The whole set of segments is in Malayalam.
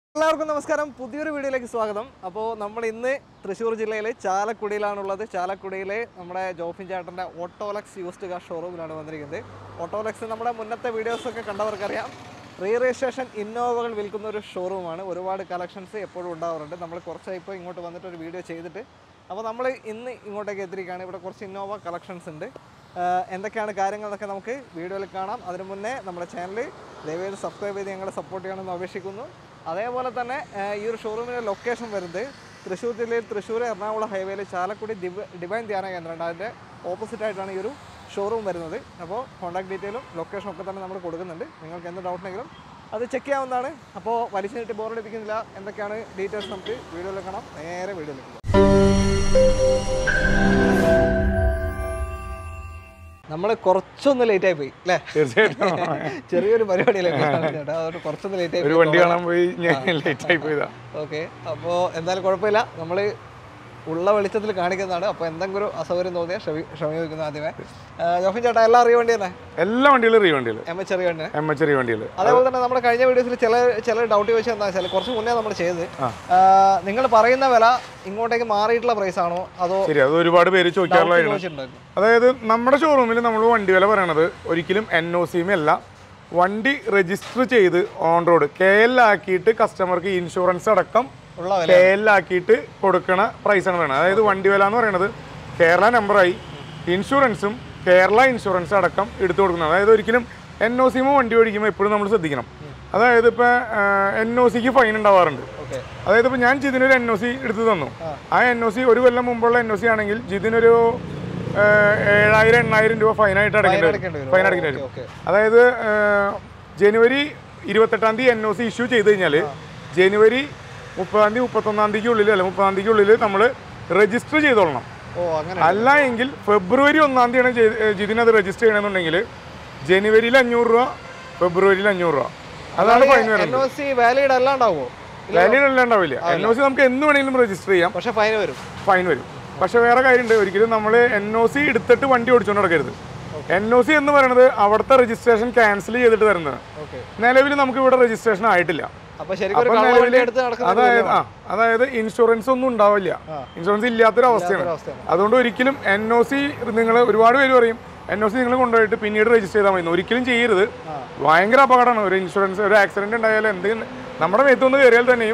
എല്ലാവർക്കും നമസ്കാരം പുതിയൊരു വീഡിയോയിലേക്ക് സ്വാഗതം അപ്പോൾ നമ്മൾ ഇന്ന് തൃശ്ശൂർ ജില്ലയിലെ ചാലക്കുടിയിലാണുള്ളത് ചാലക്കുടിയിലെ നമ്മുടെ ജോഫിൻ ചേട്ടൻ്റെ ഓട്ടോലക്സ് യൂസ്ഡ് കാർ ഷോറൂമിലാണ് വന്നിരിക്കുന്നത് ഓട്ടോലക്സ് നമ്മുടെ മുന്നത്തെ വീഡിയോസൊക്കെ കണ്ടവർക്കറിയാം റീ രജിസ്ട്രേഷൻ ഇന്നോവകൾ വിൽക്കുന്ന ഒരു ഷോറൂമാണ് ഒരുപാട് കളക്ഷൻസ് എപ്പോഴും ഉണ്ടാവാറുണ്ട് നമ്മൾ കുറച്ചായി ഇപ്പോൾ ഇങ്ങോട്ട് വന്നിട്ട് ഒരു വീഡിയോ ചെയ്തിട്ട് അപ്പോൾ നമ്മൾ ഇന്ന് ഇങ്ങോട്ടേക്ക് എത്തിയിരിക്കുകയാണ് ഇവിടെ കുറച്ച് ഇന്നോവ കളക്ഷൻസ് ഉണ്ട് ആഹ് എന്തൊക്കെയാണ് കാര്യങ്ങൾ എന്നൊക്കെ നമുക്ക് വീഡിയോയിൽ കാണാം അതിനു മുന്നേ നമ്മുടെ ചാനൽ ദയവേത് സബ്സ്ക്രൈബ് ചെയ്ത് ഞങ്ങളെ സപ്പോർട്ട് ചെയ്യണമെന്ന് അപേക്ഷിക്കുന്നു അതേപോലെ തന്നെ ആഹ് ഈ ഒരു ഷോറൂമിൻ്റെ ലൊക്കേഷൻ വരുന്നത് തൃശ്ശൂർ ജില്ലയിൽ തൃശ്ശൂർ എറണാകുളം ഹൈവേയിൽ ചാലക്കുടി ദിവ ഡിവൈൻ ധ്യാന കേന്ദ്രമുണ്ട് അതിൻ്റെ ഓപ്പോസിറ്റ് ആയിട്ടാണ് ഈ ഒരു ഷോറൂം വരുന്നത് അപ്പോൾ കോൺടാക്ട് ഡീറ്റെയിലും ലൊക്കേഷനും ഒക്കെ തന്നെ നമ്മൾ കൊടുക്കുന്നുണ്ട് നിങ്ങൾക്ക് എന്ത് ഡൗട്ട് ഉണ്ടെങ്കിലും അത് ചെക്ക് ചെയ്യാവുന്നതാണ് അപ്പോൾ വലിച്ചു നീട്ടി ബോറടിപ്പിക്കുന്നില്ല എന്തൊക്കെയാണ് ഡീറ്റെയിൽസ് നമുക്ക് വീഡിയോയിൽ കാണാം നേരെ വീഡിയോയിലേക്ക് പോകാം നമ്മൾ കുറച്ചൊന്ന് ലേറ്റ് ആയി പോയി അല്ലേ തീർച്ചയായിട്ടും ചെറിയൊരു പരിപാടിയിലേക്ക് ചേട്ടാ അതുകൊണ്ട് കുറച്ചൊന്ന് ലേറ്റ് ആയി ഒരു വണ്ടി കാണാൻ പോയി ഞാൻ ലേറ്റ് ആയി പോയതാ ഓക്കെ അപ്പോൾ എന്തായാലും കുഴപ്പമില്ല നമ്മൾ ഉള്ള വെളിച്ചത്തിൽ കാണിക്കുന്നതാണ് അപ്പോൾ എന്തെങ്കിലും ഒരു അസൗകര്യം തോന്നിയാൽ ക്ഷമി ക്ഷമിക്കുന്നു ആദ്യമേ ആ, ജോഫിൻ ചേട്ടാ എല്ലാം അറിയ വണ്ടി തന്നെ എല്ലാ വണ്ടികളും റീ വണ്ടികൾ എം എച്ച് അറിയ വണ്ടി തന്നെ എം എച്ച് റീ വണ്ടികൾ അതേപോലെ തന്നെ നമ്മുടെ കഴിഞ്ഞ വീഡിയോസിൽ ചില ചില ഡൗട്ട് ചോദിച്ചാൽ എന്താ വെച്ചാൽ കുറച്ച് മുന്നേ നമ്മൾ ചെയ്തത് ആ. നിങ്ങൾ പറയുന്ന വില ഇങ്ങോട്ടേക്ക് മാറിയിട്ടുള്ള പ്രൈസ് ആണോ അതോ ശരി അത് ഒരുപാട് പേര് ചോദിക്കാറുള്ളതാണ് ചോദിച്ചിട്ടുണ്ടായിരുന്നു അതായത് നമ്മുടെ ഷോറൂമിൽ നമ്മൾ വണ്ടി വില പറയണത് ഒരിക്കലും എൻ ഒ സിമല്ല വണ്ടി രജിസ്റ്റർ ചെയ്ത് ഓൺ റോഡ് കെ എൽ ആക്കിയിട്ട് കസ്റ്റമർക്ക് ഇൻഷുറൻസ് അടക്കം ഉള്ള വില കെ എൽ ആക്കിയിട്ട് കൊടുക്കണ പ്രൈസാണ് പറയുന്നത് അതായത് വണ്ടി വില എന്ന് പറയുന്നത് കേരള നമ്പറായി ഇൻഷുറൻസും കേരള ഇൻഷുറൻസ് അടക്കം എടുത്തു കൊടുക്കുന്നത് അതായത് ഒരിക്കലും എൻ ഒ സിമോ വണ്ടി ഓടിക്കുമ്പോൾ എപ്പോഴും നമ്മൾ ശ്രദ്ധിക്കണം അതായത് ഇപ്പോൾ എൻ ഒ സിക്ക് ഫൈൻ ഉണ്ടാവാറുണ്ട് ഓക്കെ അതായത് ഇപ്പോൾ ഞാൻ ജിതിനൊരു എൻ ഒ സി എടുത്തു തന്നു ആ എൻ ഒ സി ഒരു കൊല്ലം മുമ്പുള്ള എൻ ഒ സി ആണെങ്കിൽ ജിതിനൊരു ആ, ഏഴായിരം എണ്ണായിരം രൂപ ഫൈനായിട്ട് അടക്കേണ്ടി അടക്കേണ്ടി വരും വരും. ഫൈൻ അടക്കേണ്ടി വരും ഓക്കെ അതായത് ആ, ജനുവരി ഇരുപത്തെട്ടാം തീയതി എൻ ഒ സി ഇഷ്യൂ ചെയ്ത് കഴിഞ്ഞാൽ ജനുവരി മുപ്പതാം തീയതി മുപ്പത്തൊന്നാം തീയതിക്ക് ഉള്ളിൽ അല്ല മുപ്പതാം തീയതിക്ക് ഉള്ളിൽ നമ്മൾ രജിസ്റ്റർ ചെയ്തോളണം ഓ അങ്ങനെ അല്ല എങ്കിൽ ഫെബ്രുവരി ഒന്നാം തീയതിയാണ് ജെ- ഏ, ജിതിന് അത് രജിസ്റ്റർ ചെയ്യണമെന്നുണ്ടെങ്കിൽ ജനുവരിയിൽ അഞ്ഞൂറ് രൂപ ഫെബ്രുവരിയിൽ അഞ്ഞൂറ് രൂപ അതാണ് ഫൈൻ എൻ വരുന്നത് ഒ സി വാലിഡ് അല്ലാണ്ടാവോ വാല്യൂ എല്ലാം ഉണ്ടാവില്ല എൻ ഒ സി നമുക്ക് എന്ന് വേണമെങ്കിലും രജിസ്റ്റർ ചെയ്യാം പക്ഷെ ഫൈൻ വരും ഫൈൻ വരും പക്ഷെ വേറെ കാര്യമുണ്ട് ഒരിക്കലും നമ്മൾ എൻ ഒ സി എടുത്തിട്ട് വണ്ടി ഓടിച്ചുകൊണ്ട് നടക്കരുത് എൻ ഒ സി എന്ന് പറയുന്നത് അവിടുത്തെ രജിസ്ട്രേഷൻ ക്യാൻസൽ ചെയ്തിട്ട് തരുന്നത് ഓക്കെ നിലവിൽ നമുക്ക് ഇവിടെ രജിസ്ട്രേഷൻ ആയിട്ടില്ല അപ്പൊ ശരിക്കും ഒരു അപ്പൊ കള്ള വണ്ടി നിലവില് എടുത്ത് നടക്കുന്ന അതായത് ആ അതായത് ഇൻഷുറൻസ് ഒന്നും ഉണ്ടാവില്ല ഇൻഷുറൻസ് ഇല്ലാത്തൊരു അവസ്ഥയാണ് അവസ്ഥയാണ് അതുകൊണ്ട് ഒരിക്കലും എൻ ഒ സി നിങ്ങൾ ഒരുപാട് പേര് പറയും എൻ ഒ സി നിങ്ങൾ കൊണ്ടുപോയിട്ട് പിന്നീട് രജിസ്റ്റർ ചെയ്താൽ മതി ഒരിക്കലും ചെയ്യരുത് ഭയങ്കര അപകടമാണ് ഒരു ഇൻഷുറൻസ് ഒരു ആക്സിഡന്റ് ഉണ്ടായാലും എന്തെങ്കിലും നമ്മുടെ മേത്ത് ഒന്ന് കയറിയാൽ തന്നെയും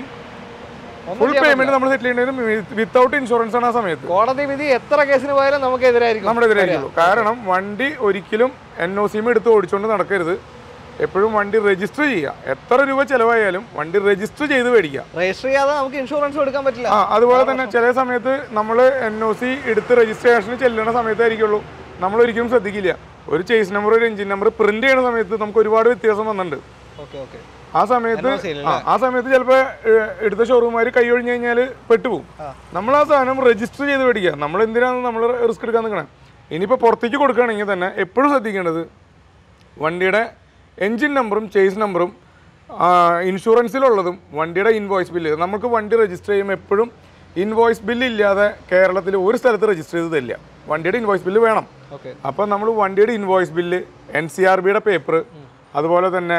ഫുൾ പേയ്മെന്റ് നമ്മൾ സെറ്റിൽ ചെയ്യേണ്ടത് വിത്തൗട്ട് ഇൻഷുറൻസ് ആണ് ആ സമയത്ത് കോടതി വിധി എത്ര കേസിന് പോയാലും നമുക്ക് എതിരായിരിക്കും നമ്മുടെ എതിരായിരിക്കുള്ളൂ കാരണം വണ്ടി ഒരിക്കലും എൻ ഒ സിയും എടുത്ത് ഓടിച്ചുകൊണ്ട് നടക്കരുത് എപ്പോഴും വണ്ടി രജിസ്റ്റർ ചെയ്യുക എത്ര രൂപ ചിലവായാലും വണ്ടി രജിസ്റ്റർ ചെയ്ത് മേടിക്കുക രജിസ്റ്റർ ചെയ്യാതെ നമുക്ക് ഇൻഷുറൻസ് എടുക്കാൻ പറ്റില്ല ആ അതുപോലെ തന്നെ ചില സമയത്ത് നമ്മൾ എൻ ഒ സി എടുത്ത് രജിസ്ട്രേഷന് ചെല്ലുന്ന സമയത്തായിരിക്കുള്ളൂ നമ്മൾ ഒരിക്കലും ശ്രദ്ധിക്കില്ല ഒരു ചേസ് നമ്പർ ഒരു എഞ്ചിൻ നമ്പർ പ്രിന്റ് ചെയ്യുന്ന സമയത്ത് നമുക്ക് ഒരുപാട് വ്യത്യാസം വന്നിട്ടുണ്ട് ഓക്കെ ഓക്കെ ആ സമയത്ത് NOC യില് ആ, ആ സമയത്ത് ചിലപ്പോൾ എടുത്ത ഷോറൂമുകാർ കൈ ഒഴിഞ്ഞു കഴിഞ്ഞാൽ പെട്ടുപോകും ആ. നമ്മൾ ആ സാധനം രജിസ്റ്റർ ചെയ്ത് മേടിക്കുക നമ്മൾ എന്തിനാണ് നമ്മൾ റിസ്ക് എടുക്കാൻ നിൽക്കണേ ഇനിയിപ്പോൾ പുറത്തേക്ക് കൊടുക്കുകയാണെങ്കിൽ തന്നെ എപ്പോഴും ശ്രദ്ധിക്കേണ്ടത് വണ്ടിയുടെ എൻജിൻ നമ്പറും ചേസ് നമ്പറും ഇൻഷുറൻസിലുള്ളതും വണ്ടിയുടെ ഇൻവോയ്സ് ബില്ല് നമുക്ക് വണ്ടി രജിസ്റ്റർ ചെയ്യുമ്പോൾ എപ്പോഴും ഇൻവോയ്സ് ബില്ല് ഇല്ലാതെ കേരളത്തിൽ ഒരു സ്ഥലത്ത് രജിസ്റ്റർ ചെയ്ത് തരില്ല വണ്ടിയുടെ ഇൻവോയ്സ് ബില്ല് വേണം ഓക്കെ അപ്പോൾ നമ്മൾ വണ്ടിയുടെ invoice bill N C R ബിയുടെ പേപ്പർ അതുപോലെ തന്നെ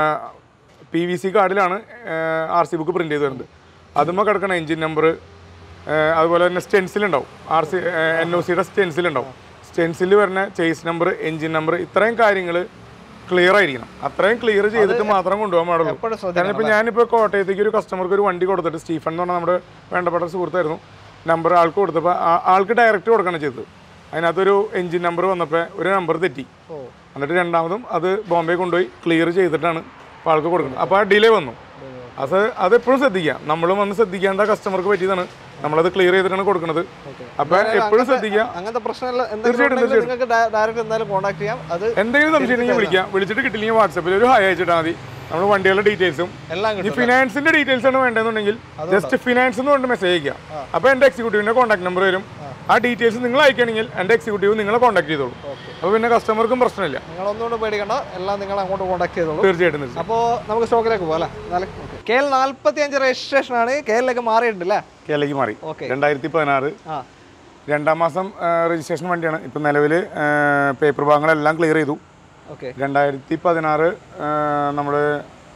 പി വി സി കാർഡിലാണ് ആർ സി ബുക്ക് പ്രിൻ്റ് ചെയ്ത് വരുന്നത് അതുമ്പോൾ കിടക്കണ എൻജിൻ നമ്പർ അതുപോലെ തന്നെ സ്റ്റെൻസിൽ ഉണ്ടാവും ആർ സി എൻ ഒ സിയുടെ സ്റ്റെൻസിൽ ഉണ്ടാവും സ്റ്റെൻസിൽ വരുന്ന ചേസ് നമ്പർ എൻജിൻ നമ്പർ ഇത്രയും കാര്യങ്ങൾ ക്ലിയർ ആയിരിക്കണം അത്രയും ക്ലിയർ ചെയ്തിട്ട് മാത്രം കൊണ്ടുപോകാൻ പാടുള്ളൂ എപ്പോഴും ശ്രദ്ധിക്കണം കാരണം ഇപ്പോൾ ഞാനിപ്പോൾ കോട്ടയത്തേക്ക് ഒരു കസ്റ്റമർക്ക് ഒരു വണ്ടി കൊടുത്തിട്ട് സ്റ്റീഫൻ എന്ന് പറഞ്ഞാൽ നമ്മുടെ വേണ്ടപ്പെട്ട സുഹൃത്തായിരുന്നു നമ്പർ ആൾക്ക് കൊടുത്തപ്പോൾ ആ- ആൾക്ക് ഡയറക്റ്റ് കൊടുക്കണം ചെയ്തത് അതിനകത്തൊരു എൻജിൻ നമ്പർ വന്നപ്പോൾ ഒരു നമ്പർ തെറ്റി ഓ എന്നിട്ട് രണ്ടാമതും അത് ബോംബെ കൊണ്ടുപോയി ക്ലിയർ ചെയ്തിട്ടാണ് അപ്പോൾ ആൾക്ക് കൊടുക്കുന്നത് അപ്പോൾ ആ ഡിലേ വന്നു അത് അത് എപ്പോഴും ശ്രദ്ധിക്കുക നമ്മളും വന്ന് ശ്രദ്ധിക്കേണ്ട കസ്റ്റമർക്ക് പറ്റിയതാണ് നമ്മളത് ക്ലിയർ ചെയ്തിട്ടാണ് കൊടുക്കുന്നത് ഓക്കെ അപ്പോൾ എപ്പോഴും ശ്രദ്ധിക്കുക അങ്ങനത്തെ പ്രശ്നമില്ല തീർച്ചയായിട്ടും, എന്തെങ്കിലും നിങ്ങൾക്ക് ഡയറക്റ്റ് എന്തായാലും കോൺടാക്ട് ചെയ്യാം അത് എന്തെങ്കിലും സംശയം ഉണ്ടെങ്കിൽ വിളിക്കാം വിളിച്ചിട്ട് കിട്ടില്ലെങ്കിൽ വാട്സപ്പിൽ ഒരു ഹായ് അയച്ചിട്ടാൽ മതി നമ്മൾ വണ്ടികളുടെ ഡീറ്റെയിൽസും എല്ലാം ഈ കിട്ടും ഫിനാൻസിന്റെ ഡീറ്റെയിൽസ് ആണ് വേണ്ടതെന്നുണ്ടെങ്കിൽ ജസ്റ്റ് ഫിനാൻസ് എന്ന് പറഞ്ഞിട്ട് മെസ്സേജ് അയക്കുക അപ്പോൾ എൻ്റെ എക്സിക്യൂട്ടീവിന്റെ കോൺടാക്ട് നമ്പർ വരും ആ ഡീറ്റെയിൽസ് നിങ്ങൾ അയക്കുകയാണെങ്കിൽ എൻ്റെ എക്സിക്യൂട്ടീവ് നിങ്ങളെ കോൺടാക്ട് ചെയ്തോളൂ ഓക്കെ അപ്പോൾ പിന്നെ കസ്റ്റമർക്കും പ്രശ്നമില്ല നിങ്ങൾ ഒന്നുകൊണ്ട് പേടിക്കണ്ട എല്ലാം നിങ്ങൾ അങ്ങോട്ട് കോൺടാക്ട് ചെയ്തോളൂ തീർച്ചയായിട്ടും തീർച്ചയായിട്ടും അപ്പോൾ നമുക്ക് സ്റ്റോക്കിലേക്ക് പോകാം അല്ലേ കെ എൽ നാൽപ്പത്തി അഞ്ച് രജിസ്ട്രേഷൻ ആണ് കെ എല്ലിലേക്ക് മാറിയിട്ടുണ്ട് അല്ലേ കേരളയ്ക്ക് മാറി ഓക്കെ രണ്ടായിരത്തി പതിനാറ് ആ രണ്ടാം മാസം രജിസ്ട്രേഷൻ വണ്ടിയാണ് ഇപ്പം നിലവിൽ പേപ്പർ ഭാഗങ്ങളെല്ലാം ക്ലിയർ ചെയ്തു ഓക്കെ രണ്ടായിരത്തി പതിനാറ് നമ്മൾ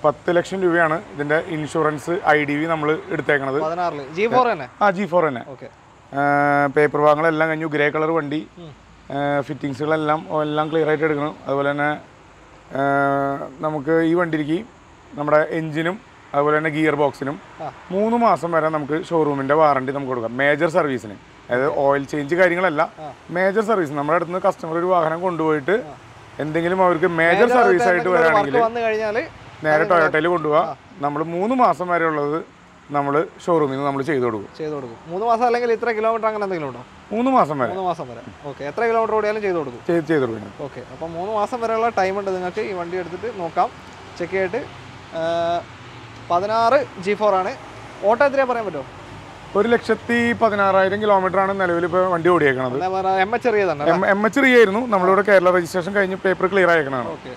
പത്ത് ലക്ഷം രൂപയാണ് ഇതിൻ്റെ ഇൻഷുറൻസ് ഐ ഡി വി നമ്മൾ എടുത്തേക്കണത് പതിനാറില് ജി ഫോർ തന്നെ ആ ജി ഫോർ തന്നെ ഓക്കെ പേപ്പർ ഭാഗങ്ങളെല്ലാം കഴിഞ്ഞു ഗ്രേ കളർ വണ്ടി ഫിറ്റിങ്സുകളെല്ലാം എല്ലാം ക്ലിയർ ആയിട്ട് എടുക്കണം അതുപോലെ തന്നെ ആ, നമുക്ക് ഈ വണ്ടിക്ക് നമ്മുടെ എഞ്ചിനും അതുപോലെ തന്നെ ഗിയർ ബോക്സിനും ആ. മൂന്ന് മാസം വരെ നമുക്ക് ഷോറൂമിൻ്റെ വാറണ്ടി നമുക്ക് കൊടുക്കാം മേജർ സർവീസിന് അതായത് ഓയിൽ ചേഞ്ച് കാര്യങ്ങളല്ല മേജർ സർവീസ് നമ്മുടെ അടുത്ത് നിന്ന് കസ്റ്റമർ ഒരു വാഹനം കൊണ്ടുപോയിട്ട് എന്തെങ്കിലും അവർക്ക് മേജർ സർവീസ് ആയിട്ട് വരാണെങ്കിൽ വർക്ക് വന്നു കഴിഞ്ഞാൽ നേരെ ടൊയോട്ടയിൽ കൊണ്ടുപോവാ നമ്മൾ മൂന്ന് മാസം വരെ ഉള്ളത് നമ്മൾ ഷോറൂമിൽ നിന്ന് നമ്മൾ ചെയ്തു കൊടുക്കും ചെയ്ത് കൊടുക്കും മൂന്ന് മാസം അല്ലെങ്കിൽ ഇത്ര കിലോമീറ്റർ അങ്ങനെ എന്തെങ്കിലും ഉണ്ടോ മൂന്ന് മാസം വരെ മൂന്ന് മാസം വരെ ഓക്കെ എത്ര കിലോമീറ്റർ ഓടിയാലും ചെയ്ത് കൊടുക്കും ചെയ്ത് ചെയ്തു കൊടുക്കും ഓക്കെ അപ്പോൾ മൂന്ന് മാസം വരെയുള്ള ടൈം ഉണ്ട് നിങ്ങൾക്ക് ഈ വണ്ടി എടുത്തിട്ട് നോക്കാം ചെക്ക് ചെയ്തിട്ട് ആ, പതിനാറ് ജി ഫോർ ആണ് ഓട്ടോ എത്രയാ പറയാൻ പറ്റുമോ ഒരു ലക്ഷത്തി പതിനാറായിരം കിലോമീറ്റർ ആണ് നിലവിൽ ഇപ്പോൾ വണ്ടി ഓടിയേക്കണത് എം എച്ച് ചെറിയതാണ് എം എം എച്ച് റിയായിരുന്നു നമ്മളിവിടെ കേരള രജിസ്ട്രേഷൻ കഴിഞ്ഞ് പേപ്പർ ക്ലിയർ ആയേക്കണതാണ് ഓക്കെ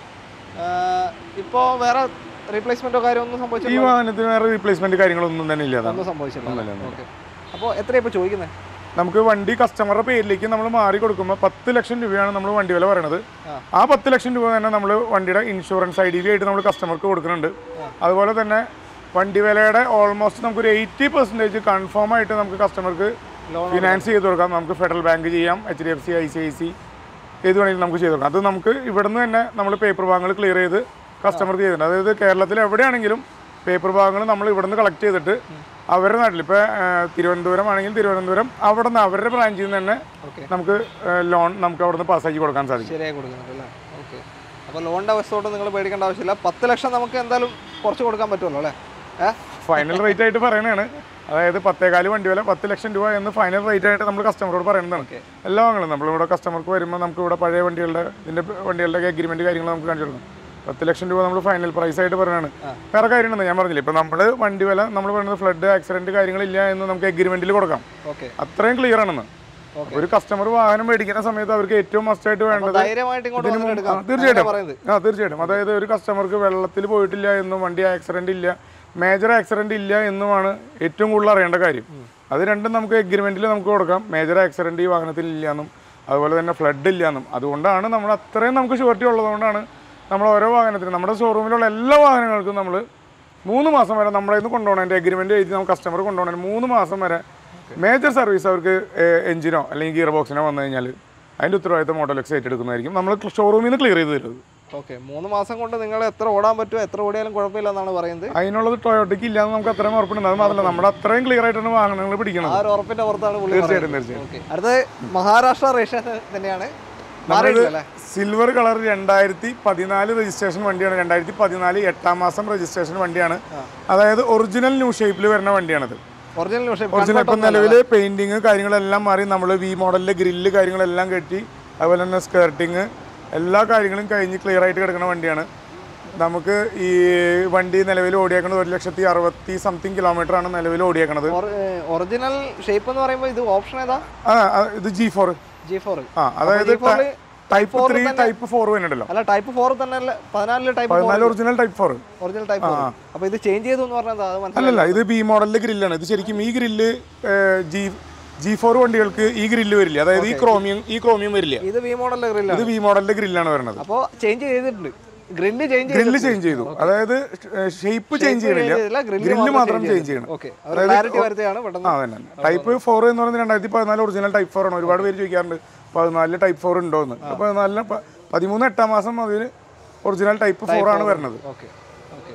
ഇപ്പോൾ വേറെ റീപ്ലേസ്മെൻറ്റോ കാര്യമോ ഒന്നും ഈ സംഭവിച്ചില്ല വാഹനത്തിന് വേറെ റീപ്ലേസ്മെന്റ് കാര്യങ്ങളൊന്നും തന്നെ ഇല്ല അതാണ് ഒന്നും സംഭവിച്ചില്ല ഒന്നുമില്ല, ഓക്കെ അപ്പോൾ എത്രയാണ് ഇപ്പോൾ ചോദിക്കുന്നത് നമുക്ക് വണ്ടി കസ്റ്റമറുടെ പേരിലേക്ക് നമ്മൾ മാറി കൊടുക്കുമ്പോൾ പത്ത് ലക്ഷം രൂപയാണ് നമ്മൾ വണ്ടി വില പറയണത് ആ. ആ പത്ത് ലക്ഷം രൂപ തന്നെ നമ്മൾ വണ്ടിയുടെ ഇൻഷുറൻസ് ഐ ഡി ആയിട്ട് നമ്മൾ കസ്റ്റമർക്ക് കൊടുക്കുന്നുണ്ട് അതുപോലെ തന്നെ വണ്ടി വിലയുടെ ഓൾമോസ്റ്റ് നമുക്കൊരു എയ്റ്റി പെർസെൻറ്റേജ് കൺഫേം ആയിട്ട് നമുക്ക് കസ്റ്റമർക്ക് ലോൺ ഫിനാൻസ് ചെയ്ത് കൊടുക്കാം നമുക്ക് ഫെഡറൽ ബാങ്ക് ചെയ്യാം H D F C I C I C ഏത് വേണമെങ്കിലും നമുക്ക് ചെയ്ത് കൊടുക്കാം അത് നമുക്ക് ഇവിടുന്ന് തന്നെ നമ്മൾ പേപ്പർ ഭാഗങ്ങൾ ക്ലിയർ ചെയ്ത് കസ്റ്റമർക്ക് ചെയ്തിട്ടുണ്ട് അതായത് കേരളത്തിൽ എവിടെയാണെങ്കിലും പേപ്പർ ഭാഗങ്ങൾ നമ്മൾ ഇവിടുന്ന് കളക്ട് ചെയ്തിട്ട് അവരുടെ നാട്ടിൽ ഇപ്പോൾ തിരുവനന്തപുരം ആണെങ്കിൽ തിരുവനന്തപുരം അവിടെ നിന്ന് അവരുടെ ബ്രാഞ്ചിൽ നിന്ന് തന്നെ ഓക്കെ നമുക്ക് ലോൺ നമുക്ക് അവിടെ നിന്ന് പാസ്സാക്കി കൊടുക്കാൻ സാധിക്കും ശരിയായി കൊടുക്കുന്നുണ്ട് അല്ലേ ഓക്കെ അപ്പോൾ ലോണിൻ്റെ അവസ്ഥയോട്ട് നിങ്ങൾ പേടിക്കേണ്ട ആവശ്യമില്ല പത്ത് ലക്ഷം നമുക്ക് എന്തായാലും കുറച്ച് കൊടുക്കാൻ പറ്റുമല്ലോ അല്ലേ ഏഹ് ഫൈനൽ റേറ്റ് ആയിട്ട് പറയണതാണ് അതായത് പത്തേകാല് വണ്ടി വില പത്ത് ലക്ഷം രൂപ എന്ന് ഫൈനൽ റേറ്റ് ആയിട്ട് നമ്മൾ കസ്റ്റമറോട് പറയുന്നതാണ് ഓക്കെ എല്ലാ വാങ്ങലും നമ്മളിവിടെ കസ്റ്റമർക്ക് വരുമ്പോൾ നമുക്ക് ഇവിടെ പഴയ വണ്ടികളുടെ ഇതിൻ്റെ വണ്ടികളുടെ അഗ്രിമെൻറ്റ് കാര്യങ്ങൾ നമുക്ക് കാണിച്ചു കൊടുക്കും പത്ത് ലക്ഷം രൂപ നമ്മൾ ഫൈനൽ പ്രൈസ് ആയിട്ട് പറയുകയാണ് വേറെ കാര്യമുണ്ടെന്ന് ഞാൻ പറഞ്ഞില്ല ഇപ്പോൾ നമ്മൾ വണ്ടി വില നമ്മൾ പറയുന്നത് ഫ്ലഡ് ആക്സിഡൻറ്റ് കാര്യങ്ങളില്ല എന്ന് നമുക്ക് അഗ്രിമെൻറ്റിൽ കൊടുക്കാം ഓക്കെ അത്രയും ക്ലിയർ ആണെന്ന് ഓക്കെ ഒരു കസ്റ്റമർ വാഹനം മേടിക്കുന്ന സമയത്ത് അവർക്ക് ഏറ്റവും മസ്റ്റ് ആയിട്ട് വേണ്ടത് ധൈര്യമായിട്ട് ഇങ്ങോട്ട് ഇതിന് വന്നിട്ട് മുമ്പ്- എടുക്കാം ആ, തീർച്ചയായിട്ടും. അങ്ങനെ പറയുന്നത് ആ തീർച്ചയായിട്ടും അതായത് ഒരു കസ്റ്റമർക്ക് വെള്ളത്തിൽ പോയിട്ടില്ല എന്നും വണ്ടി ആക്സിഡന്റ് ഇല്ല മേജർ ആക്സിഡന്റ് ഇല്ല എന്നുമാണ് ഏറ്റവും കൂടുതൽ അറിയേണ്ട കാര്യം അത് രണ്ടും നമുക്ക് എഗ്രിമെന്റിൽ നമുക്ക് കൊടുക്കാം മേജർ ആക്സിഡന്റ് ഈ വാഹനത്തിൽ ഇല്ല എന്നും അതുപോലെ തന്നെ ഫ്ലഡ് ഇല്ല എന്നും അതുകൊണ്ടാണ് നമ്മൾ അത്രയും നമുക്ക് ഷുവർട്ടി ഉള്ളതുകൊണ്ടാണ് നമ്മൾ ഓരോ വാഹനത്തിനും നമ്മുടെ ഷോറൂമിലുള്ള എല്ലാ വാഹനങ്ങൾക്കും നമ്മൾ മൂന്ന് മാസം വരെ നമ്മളെ നിന്ന് കൊണ്ടുപോകണതിൻ്റെ എഗ്രിമെന്റ് എഴുതി നമ്മൾ കസ്റ്റമർ കൊണ്ടുപോകണതിന് മൂന്ന് മാസം വരെ മേജർ സർവീസ് അവർക്ക് എഞ്ചിനോ അല്ലെങ്കിൽ ഗിയർ ബോക്സിനോ വന്നു കഴിഞ്ഞാൽ അതിൻ്റെ ഉത്തരവാദിത്തം മോട്ടോലെക്സ് ഏറ്റെടുക്കുന്നതായിരിക്കും നമ്മൾ ഷോറൂമിൽ നിന്ന് ക്ലിയർ ചെയ്ത് തരുന്നത് ഓക്കെ മൂന്ന് മാസം കൊണ്ട് നിങ്ങൾ എത്ര ഓടാൻ പറ്റുമോ എത്ര ഓടിയാലും കുഴപ്പമില്ല എന്നാണ് പറയുന്നത് അതിനുള്ളത് ടൊയോട്ടയ്ക്ക് ഇല്ലാന്ന് നമുക്ക് അത്രയും ഉറപ്പുണ്ട് അത് മാത്രമല്ല നമ്മുടെ അത്രയും ക്ലിയർ ആയിട്ടാണ് വാഹനങ്ങൾ ആ പിടിക്കുന്നത് ഒരു ഉറപ്പിന്റെ പുറത്താണ് പുള്ളി തീർച്ചയായിട്ടും തീർച്ചയായിട്ടും ഓക്കെ അടുത്തത് മഹാരാഷ്ട്ര രജിസ്ട്രേഷൻ തന്നെയാണ് മാറിയിട്ടില്ല അല്ലേ സിൽവർ കളർ രണ്ടായിരത്തി പതിനാല് രജിസ്ട്രേഷൻ വണ്ടിയാണ് രണ്ടായിരത്തി പതിനാല് എട്ടാം മാസം രജിസ്ട്രേഷൻ വണ്ടിയാണ് അതായത് ഒറിജിനൽ ന്യൂ ഷേപ്പിൽ വരുന്ന വണ്ടിയാണത് ഒറിജിനൽ പക്ഷേ ഒറിജിനൽ ഇപ്പം നിലവിൽ പെയിന്റിങ് കാര്യങ്ങളെല്ലാം മാറി നമ്മൾ വി മോഡലിലെ ഗ്രില്ല് കാര്യങ്ങളെല്ലാം കെട്ടി അതുപോലെ തന്നെ സ്കേർട്ടിങ് എല്ലാ കാര്യങ്ങളും കഴിഞ്ഞ് ക്ലിയർ ആയിട്ട് കിടക്കുന്ന വണ്ടിയാണ് നമുക്ക് ഈ വണ്ടി നിലവിൽ ഓടിയേക്കുന്നത് ഒരു ലക്ഷത്തി അറുപത്തി സംതിങ് കിലോമീറ്റർ ആണ് നിലവിൽ ഓടിയേക്കണത് ഒറിജിനൽ ഷേപ്പ് എന്ന് പറയുമ്പോൾ ഇത് ഓപ്ഷൻ ഏതാ ആ ആ, ഇത് ജി ഫോർ ജി ഫോർ ആ അതായത് G4 ല് ടൈപ്പ് ത്രീ ടൈപ്പ് ഫോർ വരുന്നുണ്ടല്ലോ അല്ല ടൈപ്പ് ഫോർ തന്നെ അല്ല പതിനാലില് ടൈപ്പ് പതിനാല് original type four original type four അപ്പൊ ഇത് ചേഞ്ച് ചെയ്തു എന്ന് പറഞ്ഞാൽ അത് മനസ്സിലായി അല്ലല്ല ഇത് ബി മോഡലിലെ ഗ്രില്ലാണ് ഇത് ശരിക്കും ഈ ഗ്രില്ല് ജി ജി ഫോർ വണ്ടികൾക്ക് ഈ ഗ്രില്ല് വരില്ല അതായത് ഈ ക്രോമിയം ഈ ക്രോമിയം വരില്ല ഇത് വി മോഡലിലെ ഗ്രില്ലാണ് ഇത് വി മോഡലിന്റെ ഗ്രില്ലാണ് വരുന്നത് അപ്പോൾ ചേഞ്ച് ചെയ്തിട്ടുണ്ട് ഗ്രില്ല് ചേഞ്ച് ഗ്രില്ല് ചേഞ്ച് ചെയ്തു അതായത് ഷേപ്പ് ചേഞ്ച് ചെയ്യണില്ല ഗ്രില്ല് മാത്രം ചേഞ്ച് ചെയ്യണം ഓക്കെ അവർ ക്ലാരിറ്റി വരുത്തിയാണ് പെട്ടെന്ന് ആ തന്നെ ടൈപ്പ് ഫോർ എന്ന് പറയുന്നത് രണ്ടായിരത്തി പതിനാല് ഒറിജിനൽ ടൈപ്പ് ഫോർ ആണ് ഒരുപാട് പേര് ചോദിക്കാറുണ്ട് പതിനാലില് ടൈപ്പ് ഫോർ ഉണ്ടോ എന്ന് അപ്പോൾ പതിനാലിന് പ- പതിമൂന്ന് എട്ടാം മാസം അതിൽ ഒറിജിനൽ ടൈപ്പ് ഫോർ ആണ് വരുന്നത് ഓക്കെ ഓക്കെ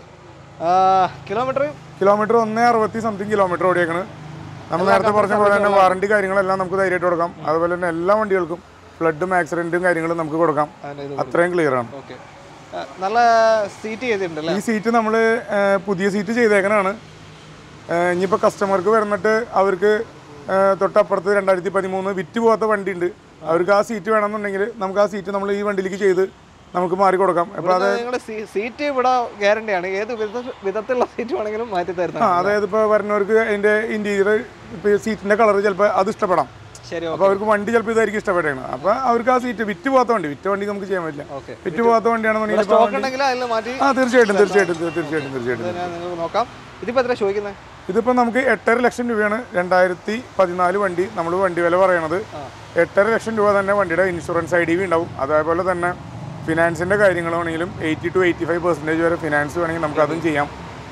കിലോമീറ്റർ കിലോമീറ്റർ ഒന്നേ അറുപത്തി സംതിങ് കിലോമീറ്റർ ഓടിയേക്കണ് നമ്മൾ നേരത്തെ പറഞ്ഞ പോലെ തന്നെ വാറണ്ടി കാര്യങ്ങളെല്ലാം നമുക്ക് ധൈര്യമായിട്ട് കൊടുക്കാം അതുപോലെ തന്നെ എല്ലാ വണ്ടികൾക്കും ഫ്ലഡും ആക്സിഡന്റും കാര്യങ്ങളും നമുക്ക് കൊടുക്കാം അതിൻ്റെ ഇത് അത്രയും ക്ലിയർ ആണ് ഓക്കെ നല്ല സീറ്റ് ചെയ്തിട്ടുണ്ട് അല്ലേ ഈ സീറ്റ് നമ്മൾ പുതിയ സീറ്റ് ചെയ്തേക്കണാണ് ഇനിയിപ്പോൾ കസ്റ്റമർക്ക് വരുന്നിട്ട് അവർക്ക് ആ, തൊട്ടപ്പുറത്ത് രണ്ടായിരത്തി പതിമൂന്ന് വിറ്റ് പോകാത്ത വണ്ടി ഉണ്ട് അവർക്ക് ആ സീറ്റ് വേണമെന്നുണ്ടെങ്കിൽ നമുക്ക് ആ സീറ്റ് നമ്മൾ ഈ വണ്ടിയിലേക്ക് ചെയ്ത് നമുക്ക് മാറി കൊടുക്കാം അപ്പോൾ അത് നിങ്ങളുടെ സീറ്റ് ഇവിടെ ഗ്യാരണ്ടിയാണ് ഏത് വിധ വിധത്തിലുള്ള സീറ്റ് വേണമെങ്കിലും മാറ്റി ആ തരുന്നതാണ് അതായത് ഇപ്പോൾ വരുന്നവർക്ക് അതിൻ്റെ ഇൻറ്റീരിയർ ഇപ്പോൾ സീറ്റിൻ്റെ കളർ ചിലപ്പോൾ അത് ഇഷ്ടപ്പെടാം ശരി അപ്പോൾ അവർക്ക് വണ്ടി ചിലപ്പോൾ ഇതായിരിക്കും ഇഷ്ടപ്പെട്ടേക്കണം അപ്പോൾ അവർക്ക് ആ സീറ്റ് വിറ്റ് പോകാത്ത വണ്ടി വിറ്റ് വണ്ടി നമുക്ക് ചെയ്യാൻ പറ്റില്ല ഓക്കെ വിറ്റ് പോകാത്ത വണ്ടിയാണെന്നുണ്ടെങ്കിൽ ഇപ്പോൾ സ്റ്റോക്ക് ഉണ്ടെങ്കിൽ അതിൽ മാറ്റി ആ തീർച്ചയായിട്ടും തീർച്ചയായിട്ടും തീർച്ചയായിട്ടും തീർച്ചയായിട്ടും ഞാൻ നിങ്ങൾക്ക് നോക്കാം ഇതിപ്പോൾ എത്ര ചോദിക്കുന്നത് ഇതിപ്പോൾ നമുക്ക് എട്ടര ലക്ഷം രൂപയാണ് രണ്ടായിരത്തി പതിനാല് വണ്ടി നമ്മൾ വണ്ടി വില പറയണത് എട്ടര ലക്ഷം രൂപ തന്നെ വണ്ടിയുടെ ഇൻഷുറൻസ് ഐ ഡി വി ഉണ്ടാവും അതേപോലെ തന്നെ ഫിനാൻസിൻ്റെ കാര്യങ്ങളാണെങ്കിലും eighty two eighty five percentage വരെ ഫിനാൻസ് വേണമെങ്കിൽ നമുക്ക് അതും ചെയ്യാം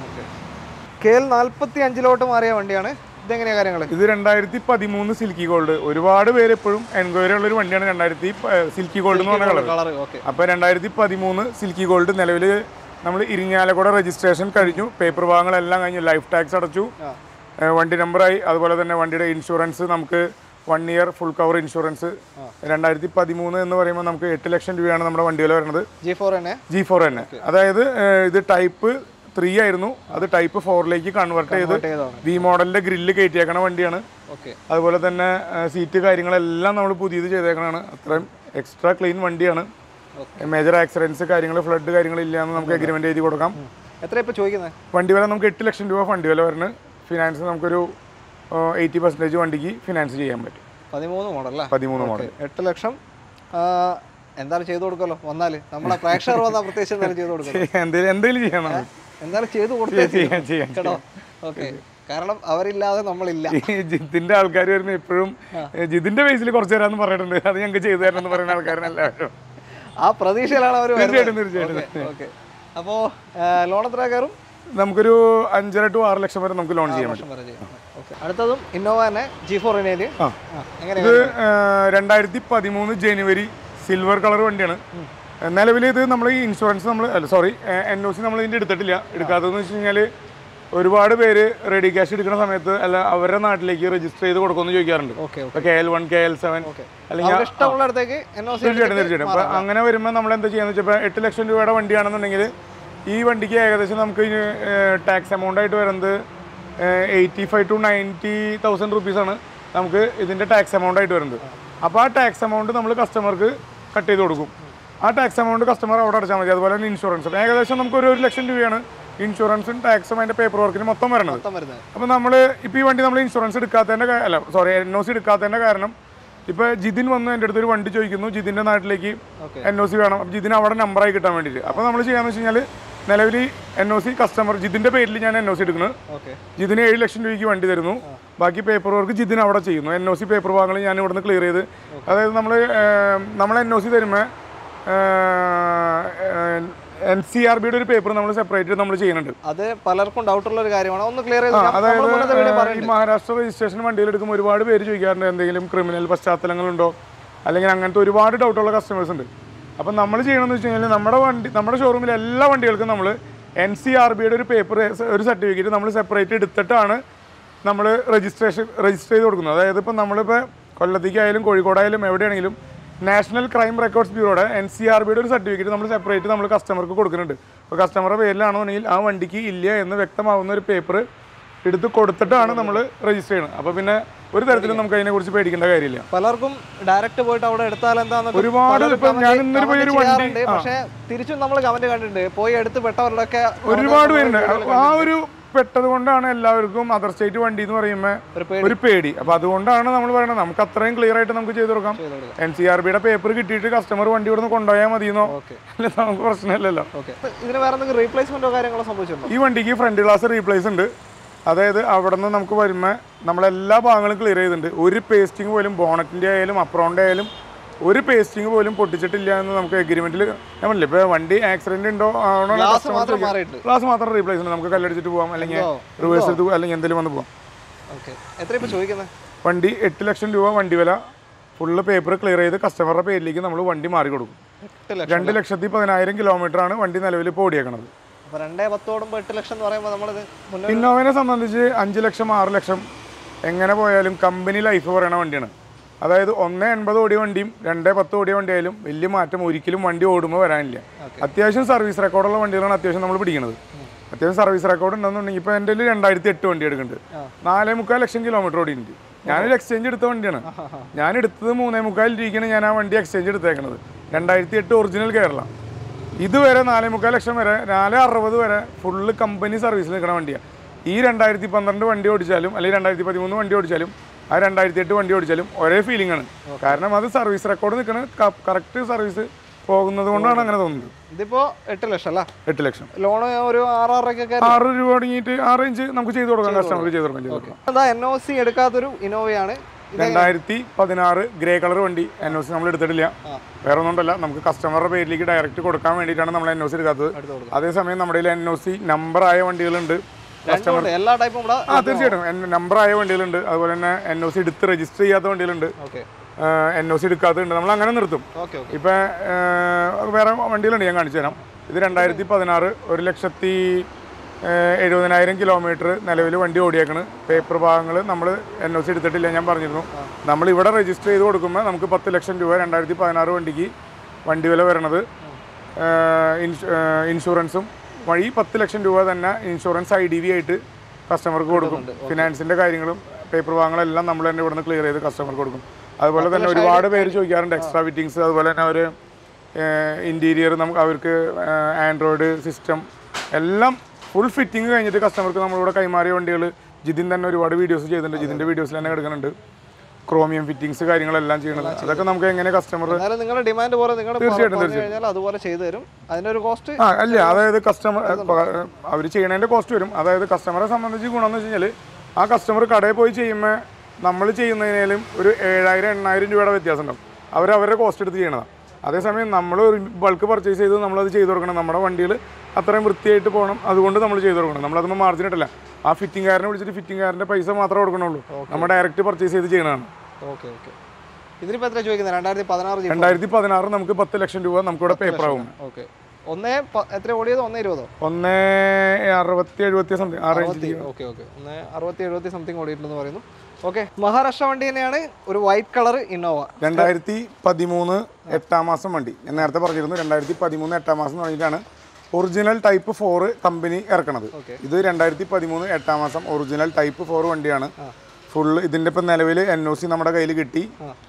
കെ എൽ നാൽപ്പത്തി അഞ്ചിലോട്ട് മാറിയ വണ്ടിയാണ് ഇതെങ്ങനെയാ കാര്യങ്ങൾ ഇത് രണ്ടായിരത്തി പതിമൂന്ന് സിൽക്കി ഗോൾഡ് ഒരുപാട് പേര് എപ്പോഴും എൻക്വയറി ഉള്ള ഒരു വണ്ടിയാണ് രണ്ടായിരത്തി സിൽക്കി ഗോൾഡ് എന്ന് പറഞ്ഞ കളർ കളർ ഓക്കെ അപ്പോൾ രണ്ടായിരത്തി പതിമൂന്ന് സിൽക്കി ഗോൾഡ് നിലവിൽ നമ്മൾ ഇരിഞ്ഞാലക്കുട രജിസ്ട്രേഷൻ കഴിഞ്ഞു പേപ്പർ ഭാഗങ്ങളെല്ലാം കഴിഞ്ഞു ലൈഫ് ടാക്സ് അടച്ചു ആ. ഏഹ് വണ്ടി നമ്പറായി അതുപോലെ തന്നെ വണ്ടിയുടെ ഇൻഷുറൻസ് നമുക്ക് one year full cover insurance രണ്ടായിരത്തി പതിമൂന്ന് എന്ന് പറയുമ്പോൾ നമുക്ക് എട്ട് ലക്ഷം രൂപയാണ് നമ്മുടെ വണ്ടി വില വരുന്നത് ജി ഫോർ തന്നെ ജി ഫോർ തന്നെ അതായത് ഏഹ് ഇത് ടൈപ്പ് ത്രീ ആയിരുന്നു അത് ടൈപ്പ് ഫോറിലേക്ക് കൺവേർട്ട് ചെയ്ത് ചെയ്തതാണ് വി മോഡലിന്റെ ഗ്രില്ല് കയറ്റിയേക്കണ വണ്ടിയാണ് ഓക്കെ അതുപോലെ തന്നെ സീറ്റ് കാര്യങ്ങളെല്ലാം നമ്മൾ പുതിയത് ചെയ്തേക്കണതാണ് അത്രയും എക്സ്ട്രാ ക്ലീൻ വണ്ടിയാണ് മേജർ ആക്സിഡൻസ് കാര്യങ്ങൾ ഫ്ലഡ് കാര്യങ്ങൾ ഇല്ലാന്ന് നമുക്ക് അഗ്രിമെന്റ് എഴുതി കൊടുക്കാം എത്ര ഇപ്പൊ ചോദിക്കുന്നത് വണ്ടി വില നമുക്ക് എട്ട് ലക്ഷം രൂപ വണ്ടി വില വരുന്നത് ഫിനാൻസ് നമുക്കൊരു എയ്റ്റി പെർസെൻറ്റേജ് വണ്ടിക്ക് ഫിനാൻസ് ചെയ്യാൻ പറ്റും പതിമൂന്ന് മോഡൽ അല്ലേ പതിമൂന്ന് മോഡൽ എട്ട് ലക്ഷം ആ, എന്തായാലും ചെയ്തു കൊടുക്കല്ലോ വന്നാല് നമ്മളെ പ്രേക്ഷകർ വന്നാൽ പ്രത്യേകിച്ച് എന്തായാലും ചെയ്തു കൊടുക്കല്ലോ എന്തെങ്കിലും എന്തെങ്കിലും ചെയ്യാം നമുക്ക് എന്തായാലും ചെയ്തു കൊടുത്തേ ചെയ്യാം ചെയ്യാം കേട്ടോ ഓക്കെ കാരണം അവരില്ലാതെ നമ്മളില്ല ഈ ജിതിന്റെ ആൾക്കാർ വരുമ്പോൾ എപ്പോഴും ജിതിന്റെ ബേസിൽ കുറച്ച് തരാമെന്ന് പറഞ്ഞിട്ടുണ്ട് അത് ഞങ്ങൾക്ക് ചെയ്തു തരണം എന്ന് പറയുന്ന ആൾക്കാരാണ് എല്ലാവരും ആ പ്രതീക്ഷയിലാണ് അവർ തീർച്ചയായിട്ടും തീർച്ചയായിട്ടും ഓക്കെ അപ്പോൾ ലോൺ എത്ര കയറും നമുക്കൊരു അഞ്ചര ടു ആറ് ലക്ഷം വരെ നമുക്ക് ലോൺ ചെയ്യാൻ പറ്റും വർഷം വരെ ചെയ്യും ഓക്കെ അടുത്തതും ഇന്നോവ തന്നെ ജി ഫോർ ഇനേല് ആ എങ്ങനെ ഇത് രണ്ടായിരത്തി പതിമൂന്ന് ജനുവരി സിൽവർ കളർ വണ്ടിയാണ് നിലവിൽ ഇത് നമ്മൾ ഈ ഇൻഷുറൻസ് നമ്മൾ അല്ല സോറി എൻ ഒ സി നമ്മൾ ഇതിൻ്റെ എടുത്തിട്ടില്ല എടുക്കാത്തതെന്ന് വെച്ച് കഴിഞ്ഞാൽ ഒരുപാട് പേര് റെഡി ക്യാഷ് എടുക്കുന്ന സമയത്ത് അല്ല അവരുടെ നാട്ടിലേക്ക് രജിസ്റ്റർ ചെയ്ത് കൊടുക്കുമെന്ന് ചോദിക്കാറുണ്ട് ഓക്കെ ഇപ്പോൾ K L one K L seven അല്ലെങ്കിൽ അവരുടെ ഇഷ്ടമുള്ള അടുത്തേക്ക് എൻ ഒ സി തീർച്ചയായിട്ടും തീർച്ചയായിട്ടും അപ്പോൾ അങ്ങനെ വരുമ്പോൾ നമ്മൾ എന്താ ചെയ്യാന്ന് വെച്ചാൽ ഇപ്പോൾ എട്ട് ലക്ഷം രൂപയുടെ വണ്ടിയാണെന്നുണ്ടെങ്കിൽ ഈ വണ്ടിക്ക് ഏകദേശം നമുക്ക് ടാക്സ് എമൗണ്ട് ആയിട്ട് വരുന്നത് eighty five to ninety thousand റുപ്പീസാണ് നമുക്ക് ഇതിൻ്റെ ടാക്സ് എമൗണ്ട് ആയിട്ട് വരുന്നത് അപ്പോൾ ആ ടാക്സ് എമൗണ്ട് നമ്മൾ കസ്റ്റമർക്ക് കട്ട് ചെയ്ത് കൊടുക്കും ആ ടാക്സ് എമൗണ്ട് കസ്റ്റമർ അവിടെ അടച്ചാൽ മതി അതുപോലെ തന്നെ ഇൻഷുറൻസും ഏകദേശം നമുക്ക് ഒരു ഒരു ലക്ഷം രൂപയാണ് ഇൻഷുറൻസും ടാക്സും അതിൻ്റെ പേപ്പർ വർക്കിന് മൊത്തം വരുന്നത് മൊത്തം വരുന്നത് അപ്പോൾ നമ്മൾ ഇപ്പോൾ ഈ വണ്ടി നമ്മൾ ഇൻഷുറൻസ് എടുക്കാത്തതിൻ്റെ കാ- അല്ല സോറി എൻ ഒ സി എടുക്കാത്തതിൻ്റെ കാരണം ഇപ്പോൾ ജിതിൻ വന്ന് എൻ്റെ അടുത്ത് ഒരു വണ്ടി ചോദിക്കുന്നു ജിതിൻ്റെ നാട്ടിലേക്ക് ഓക്കെ എൻ ഒ സി വേണം അപ്പോൾ ജിതിന് അവിടെ നമ്പറായി കിട്ടാൻ വേണ്ടിയിട്ട് അപ്പോൾ നമ്മൾ ചെയ്യാന്ന് വെച്ച് കഴിഞ്ഞാൽ നിലവിൽ എൻ ഒ സി കസ്റ്റമർ ജിതിൻ്റെ പേരിൽ ഞാൻ എൻ ഒ സി എടുക്കുന്നു ഓക്കെ ജിതിന് ഏഴ് ലക്ഷം രൂപയ്ക്ക് വണ്ടി തരുന്നു ബാക്കി പേപ്പർ വർക്ക് ജിതിൻ അവിടെ ചെയ്യുന്നു എൻ ഒ സി പേപ്പർ ഭാഗങ്ങൾ ഞാൻ ഇവിടുന്ന് ക്ലിയർ ചെയ്ത് അതായത് നമ്മൾ നമ്മൾ എൻ ഒ സി തരുമ്പോൾ എൻ സി ആർ ബിയുടെ ഒരു പേപ്പർ നമ്മൾ സെപ്പറേറ്റ് നമ്മൾ ചെയ്യുന്നുണ്ട് അത് പലർക്കും ഡൗട്ടുള്ള ഒരു കാര്യമാണ് ഒന്ന് ക്ലിയർ ചെയ്ത് ഞാൻ- അതായത് നമ്മള് മുന്നത്തെ വീഡിയോ ഏഹ്, ഈ പറഞ്ഞിട്ടുണ്ട് മഹാരാഷ്ട്ര രജിസ്ട്രേഷൻ വണ്ടിയിൽ എടുക്കുമ്പോൾ ഒരുപാട് പേര് ചോദിക്കാറുണ്ട് എന്തെങ്കിലും ക്രിമിനൽ പശ്ചാത്തലങ്ങളുണ്ടോ അല്ലെങ്കിൽ അങ്ങനത്തെ ഒരുപാട് ഡൗട്ടുള്ള കസ്റ്റമേഴ്സ് ഉണ്ട് അപ്പം നമ്മൾ ചെയ്യണമെന്ന് വെച്ച് കഴിഞ്ഞാൽ നമ്മുടെ വണ്ടി നമ്മുടെ ഷോറൂമിലെ എല്ലാ വണ്ടികൾക്കും നമ്മൾ എൻ സി ആർ ബിയുടെ ഒരു പേപ്പർ ഒരു സർട്ടിഫിക്കറ്റ് നമ്മൾ സെപ്പറേറ്റ് എടുത്തിട്ടാണ് നമ്മൾ രജിസ്ട്രേഷൻ രജിസ്റ്റർ ചെയ്ത് കൊടുക്കുന്നത് അതായത് ഇപ്പം നമ്മളിപ്പോൾ കൊല്ലത്തേക്കായാലും കോഴിക്കോടായാലും എവിടെയാണെങ്കിലും നാഷണൽ ക്രൈം റെക്കോർഡ്സ് ബ്യൂറോയുടെ എൻ സി ആർ ബിയുടെ ഒരു സർട്ടിഫിക്കറ്റ് നമ്മൾ സെപ്പറേറ്റ് നമ്മൾ കസ്റ്റമർക്ക് കൊടുക്കുന്നുണ്ട് അപ്പോൾ കസ്റ്റമറുടെ പേരിലാണെന്നുണ്ടെങ്കിൽ ആ വണ്ടിക്ക് ഇല്ല എന്ന് വ്യക്തമാവുന്ന ഒരു പേപ്പർ എടുത്ത് കൊടുത്തിട്ടാണ് നമ്മൾ രജിസ്റ്റർ ചെയ്യുന്നത് അപ്പോൾ പിന്നെ ഒരു തരത്തിലും നമുക്ക് അതിനെക്കുറിച്ച് പേടിക്കേണ്ട കാര്യമില്ല പലർക്കും ഡയറക്റ്റ് പോയിട്ട് അവിടെ എടുത്താൽ എന്താന്ന് ഒരുപാട് ഇപ്പം ഞാൻ ഇന്നൊരു പോയി ഒരു വണ്ടി ആ. പക്ഷെ തിരിച്ചും നമ്മൾ കമന്റ് കണ്ടിട്ടുണ്ട് പോയി എടുത്ത് പെട്ടവരുടെയൊക്കെ ഒരുപാട് പേരുണ്ട് ആ ഒരു പെട്ടത് കൊണ്ടാണ് എല്ലാവർക്കും അതർ സ്റ്റേറ്റ് വണ്ടി എന്ന് പറയുമ്പോൾ ഒരു പേടി ഒരു പേടി അപ്പോൾ അതുകൊണ്ടാണ് നമ്മൾ പറയുന്നത് നമുക്ക് അത്രയും ക്ലിയർ ആയിട്ട് നമുക്ക് ചെയ്ത് കൊടുക്കാം ചെയ്ത് കൊടുക്കാം. എൻ സി ആർ ബിയുടെ പേപ്പർ കിട്ടിയിട്ട് കസ്റ്റമർ വണ്ടി ഇവിടുന്ന് കൊണ്ടുപോയാൽ മതിയെന്നോ ഓക്കെ അല്ല നമുക്ക് പ്രശ്നമില്ലല്ലോ ഓക്കെ ഇതിന് വേറെ എന്തെങ്കിലും റീപ്ലേസ്മെന്റോ കാര്യങ്ങളോ സംഭവിച്ചിട്ടുണ്ടോ ഈ വണ്ടിക്ക് ഫ്രണ്ട് ഗ്ലാസ് റീപ്ലേസ് ഉണ്ട് അതായത് അവിടെ നിന്ന് നമുക്ക് വരുമ്പോൾ നമ്മളെല്ലാ ഭാഗങ്ങളും ക്ലിയർ ചെയ്തിട്ടുണ്ട് ഒരു പേസ്റ്റിംഗ് പോലും ബോണറ്റിൻ്റെ ആയാലും അപ്രോണിൻ്റെ ആയാലും ഒരു പേസ്റ്റിംഗ് പോലും പൊട്ടിച്ചിട്ടില്ല എന്ന് നമുക്ക് എഗ്രിമെന്റിൽ ഞാൻ പറഞ്ഞില്ല ഇപ്പോൾ വണ്ടി ആക്സിഡന്റ് ഉണ്ടോ ആണോ ഗ്ലാസ് മാത്രം മാറിയിട്ടുണ്ട് ഗ്ലാസ് മാത്രം റീപ്ലേസ് ഉണ്ട് നമുക്ക് കല്ലടിച്ചിട്ട് പോകാം അല്ലെങ്കിൽ ഉണ്ടോ? റിവേഴ്സ് എടുത്ത് പോകാം, അല്ലെങ്കിൽ എന്തെങ്കിലും വന്ന് പോകാം ഓക്കെ എത്ര ഇപ്പൊ ചോദിക്കുന്നത് വണ്ടി എട്ട് ലക്ഷം രൂപ വണ്ടി വില ഫുള്ള് പേപ്പർ ക്ലിയർ ചെയ്ത് കസ്റ്റമറുടെ പേരിലേക്ക് നമ്മൾ വണ്ടി മാറി കൊടുക്കും എട്ട് ലക്ഷം രണ്ട് ലക്ഷത്തി പതിനായിരം കിലോമീറ്റർ ആണ് വണ്ടി നിലവിൽ ഇപ്പോൾ ഓടിയേക്കണത് അപ്പൊ രണ്ടേ പത്തോടുമ്പോ എട്ട് ലക്ഷം എന്ന് പറയുമ്പോൾ നമ്മളിത് മുന്നേ ഇന്നോവനെ സംബന്ധിച്ച് അഞ്ച് ലക്ഷം ആറ് ലക്ഷം എങ്ങനെ പോയാലും കമ്പനി ലൈഫ് പറയണ വണ്ടിയാണ് അതായത് ഒന്ന് എൺപത് ഓടിയ വണ്ടിയും രണ്ടേ പത്ത് ഓടിയ വണ്ടിയായാലും വലിയ മാറ്റം ഒരിക്കലും വണ്ടി ഓടുമ്പോൾ വരാനില്ല ഓക്കെ അത്യാവശ്യം സർവീസ് റെക്കോർഡുള്ള വണ്ടികളാണ് അത്യാവശ്യം നമ്മൾ പിടിക്കുന്നത് അത്യാവശ്യം സർവീസ് റെക്കോർഡ് ഉണ്ടെന്നുണ്ടെങ്കിൽ ഇപ്പോൾ എൻ്റെ രണ്ടായിരത്തി എട്ട് വണ്ടി എടുക്കുന്നുണ്ട് ആ. നാലേ മുക്കാൽ ലക്ഷം കിലോമീറ്റർ ഓടിയിട്ടുണ്ട് ഞാനൊരു എക്സ്ചേഞ്ച് എടുത്ത വണ്ടിയാണ് ഞാൻ എടുത്തത് മൂന്നേ മുക്കാൽ രൂപയ്ക്കാണ് ഞാൻ ആ വണ്ടി എക്സ്ചേഞ്ച് എടുത്തേക്കണത് രണ്ടായിരത്തി എട്ട് ഒറിജിനൽ കേരള ഇതുവരെ നാലേ മുക്കാൽ ലക്ഷം വരെ നാല് അറുപത് വരെ ഫുള്ള് കമ്പനി സർവീസിൽ നിൽക്കുന്ന വണ്ടിയാണ് ഈ രണ്ടായിരത്തി പന്ത്രണ്ട് വണ്ടി ഓടിച്ചാലും അല്ലെങ്കിൽ രണ്ടായിരത്തി പതിമൂന്ന് വണ്ടി ഓടിച്ചാലും ആ രണ്ടായിരത്തി എട്ട് വണ്ടി ഓടിച്ചാലും ഒരേ ഫീലിംഗ് ആണ് കാരണം അത് സർവീസ് റെക്കോർഡ് നിൽക്കുന്ന കറക്റ്റ് സർവീസ് പോകുന്നത് കൊണ്ടാണ് അങ്ങനെ തോന്നുന്നത് ഇതിപ്പോ എട്ട് ലക്ഷം അല്ല എട്ട് ലക്ഷം ലോൺ ഒരു ആറാറൊക്കെ ആറ് രൂപ തുടങ്ങിയിട്ട് ആറ് ഇഞ്ച് നമുക്ക് ചെയ്ത് കൊടുക്കാം കസ്റ്റമർക്ക് ചെയ്ത് കൊടുക്കാം ചെയ്ത് കൊടുക്കാം എന്താ എൻ ഒ സി എടുക്കാത്തൊരു ഇന്നോവയാണ് രണ്ടായിരത്തി പതിനാറ് ഗ്രേ കളർ വണ്ടി എൻ ഒ സി നമ്മൾ എടുത്തിട്ടില്ല ആ. വേറെ ഒന്നുമല്ല നമുക്ക് കസ്റ്റമറുടെ പേരിലേക്ക് ഡയറക്റ്റ് കൊടുക്കാൻ വേണ്ടിയിട്ടാണ് നമ്മൾ എൻ ഒ സി എടുക്കാത്തത് എടുത്ത് കൊടുക്കും അതേസമയം നമ്മുടെ കയ്യിൽ എൻ ഒ സി നമ്പർ ആയ വണ്ടികളുണ്ട് രണ്ടുമുണ്ട് എല്ലാ ടൈപ്പും ഇവിടെ ആ തീർച്ചയായിട്ടും നമ്പർ ആയ വണ്ടികളുണ്ട് അതുപോലെ തന്നെ എൻ ഒ സി എടുത്ത് രജിസ്റ്റർ ചെയ്യാത്ത വണ്ടികളുണ്ട് ഓക്കെ എൻ ഒ സി എടുക്കാത്തതുണ്ട് നമ്മൾ അങ്ങനെ നിർത്തും ഓക്കെ ഓക്കെ ഇപ്പം വേറെ വണ്ടികളുണ്ട് ഞാൻ കാണിച്ചു തരാം ഇത് രണ്ടായിരത്തി പതിനാറ് ഒരു ലക്ഷത്തി ഏഹ്, എഴുപതിനായിരം കിലോമീറ്റർ നിലവിൽ വണ്ടി ഓടിയേക്കണ് പേപ്പർ ഭാഗങ്ങൾ നമ്മൾ എൻ ഒ സി എടുത്തിട്ടില്ല ഞാൻ പറഞ്ഞിരുന്നു നമ്മൾ ഇവിടെ രജിസ്റ്റർ ചെയ്ത് കൊടുക്കുമ്പോൾ നമുക്ക് പത്ത് ലക്ഷം രൂപ രണ്ടായിരത്തി പതിനാറ് വണ്ടിക്ക് വണ്ടി വില വരണത് ഏഹ്, ഇൻഷു- ഏഹ്, ഇൻഷുറൻസും വഴി പത്ത് ലക്ഷം രൂപ തന്നെ ഇൻഷുറൻസ് ഐ ഡി വി ആയിട്ട് കസ്റ്റമർക്ക് കൊടുക്കും ഫിനാൻസിൻ്റെ കാര്യങ്ങളും പേപ്പർ ഭാഗങ്ങളെല്ലാം നമ്മൾ തന്നെ ഇവിടുന്ന് ക്ലിയർ ചെയ്ത് കസ്റ്റമർക്ക് കൊടുക്കും അതുപോലെ തന്നെ ഒരുപാട് പേര് ചോദിക്കാറുണ്ട് എക്സ്ട്രാ ഫിറ്റിങ്സ് അതുപോലെ തന്നെ അവർ ഇൻറ്റീരിയർ നമുക്ക് അവർക്ക് ആൻഡ്രോയിഡ് സിസ്റ്റം എല്ലാം ഫുൾ ഫിറ്റിംഗ് കഴിഞ്ഞിട്ട് കസ്റ്റമർക്ക് നമ്മളിവിടെ കൈമാറിയ വണ്ടികൾ ജിതിൻ തന്നെ ഒരുപാട് വീഡിയോസ് ചെയ്തിട്ടുണ്ട് ജിതിൻ്റെ വീഡിയോസിൽ തന്നെ കിടക്കുന്നുണ്ട് ക്രോമിയം ഫിറ്റിങ്സ് കാര്യങ്ങളെല്ലാം ചെയ്യണത് അതൊക്കെ നമുക്ക് എങ്ങനെ കസ്റ്റമർ എന്നാലും നിങ്ങളുടെ ഡിമാൻഡ് പോലെ നിങ്ങളുടെ തീർച്ചയായിട്ടും, പറഞ്ഞു കഴിഞ്ഞാൽ അതുപോലെ ചെയ്തു തരും അതിനൊരു കോസ്റ്റ് ആ അല്ല അതായത് കസ്റ്റമർ അവർ ചെയ്യണതിൻ്റെ കോസ്റ്റ് വരും അതായത് കസ്റ്റമറെ സംബന്ധിച്ച് ഗുണമെന്ന് വെച്ച് കഴിഞ്ഞാൽ ആ കസ്റ്റമർ കടയിൽ പോയി ചെയ്യുമ്പോൾ നമ്മൾ ചെയ്യുന്നതിനേലും ഒരു ഏഴായിരം എണ്ണായിരം രൂപയുടെ വ്യത്യാസം ഉണ്ടാവും അവർ അവരുടെ കോസ്റ്റ് എടുത്ത് ചെയ്യണതാണ് അതേസമയം നമ്മൾ ഒരു ബൾക്ക് പർച്ചേസ് ചെയ്ത് നമ്മളത് ചെയ്ത് കൊടുക്കണം നമ്മുടെ വണ്ടികൾ അത്രയും വൃത്തിയായിട്ട് പോകണം അതുകൊണ്ട് നമ്മൾ ചെയ്ത് കൊടുക്കണം നമ്മളതൊന്നും മാർജിൻ ഇട്ടില്ല ആ ഫിറ്റിംഗുകാരനെ വിളിച്ചിട്ട് ഫിറ്റിംഗുകാരൻ്റെ പൈസ മാത്രമേ കൊടുക്കണുള്ളൂ നമ്മൾ ഡയറക്റ്റ് പർച്ചേസ് ചെയ്ത് ചെയ്യണതാണ് ഓക്കെ ഓക്കെ ഇതിനിപ്പോൾ എത്ര ചോദിക്കുന്നത് രണ്ടായിരത്തി പതിനാറ് രണ്ടായിരത്തി പതിനാറ് നമുക്ക് പത്ത് ലക്ഷം രൂപ നമുക്കിവിടെ പേപ്പർ ആവും ഓക്കെ ഒന്നേ പ- എത്ര ഓടിയത് ഒന്നേ ഇരുപതോ ഒന്ന് അറുപത്തി എഴുപത്തി സംതിങ് ആ റേഞ്ചിൽ ഓക്കെ ഓക്കെ ഒന്ന് അറുപത്തി എഴുപത്തി സംതിങ് ഓടിയിട്ടുണ്ടെന്ന് പറയുന്നു ഓക്കെ മഹാരാഷ്ട്ര വണ്ടി തന്നെയാണ് ഒരു വൈറ്റ് കളർ ഇന്നോവ രണ്ടായിരത്തി പതിമൂന്ന് എട്ടാം മാസം വണ്ടി ഞാൻ നേരത്തെ പറഞ്ഞിരുന്നു രണ്ടായിരത്തി പതിമൂന്ന് എട്ടാം മാസം തുടങ്ങിയിട്ടാണ് ഒറിജിനൽ ടൈപ്പ് ഫോർ കമ്പനി ഇറക്കണത് Okay. ഇത് രണ്ടായിരത്തി പതിമൂന്ന് എട്ടാം മാസം ഒറിജിനൽ ടൈപ്പ് ഫോർ വണ്ടിയാണ് ഫുള്ള് ഇതിൻ്റെ ഇപ്പം നിലവിൽ എൻ ഒ സി നമ്മുടെ കയ്യിൽ കിട്ടി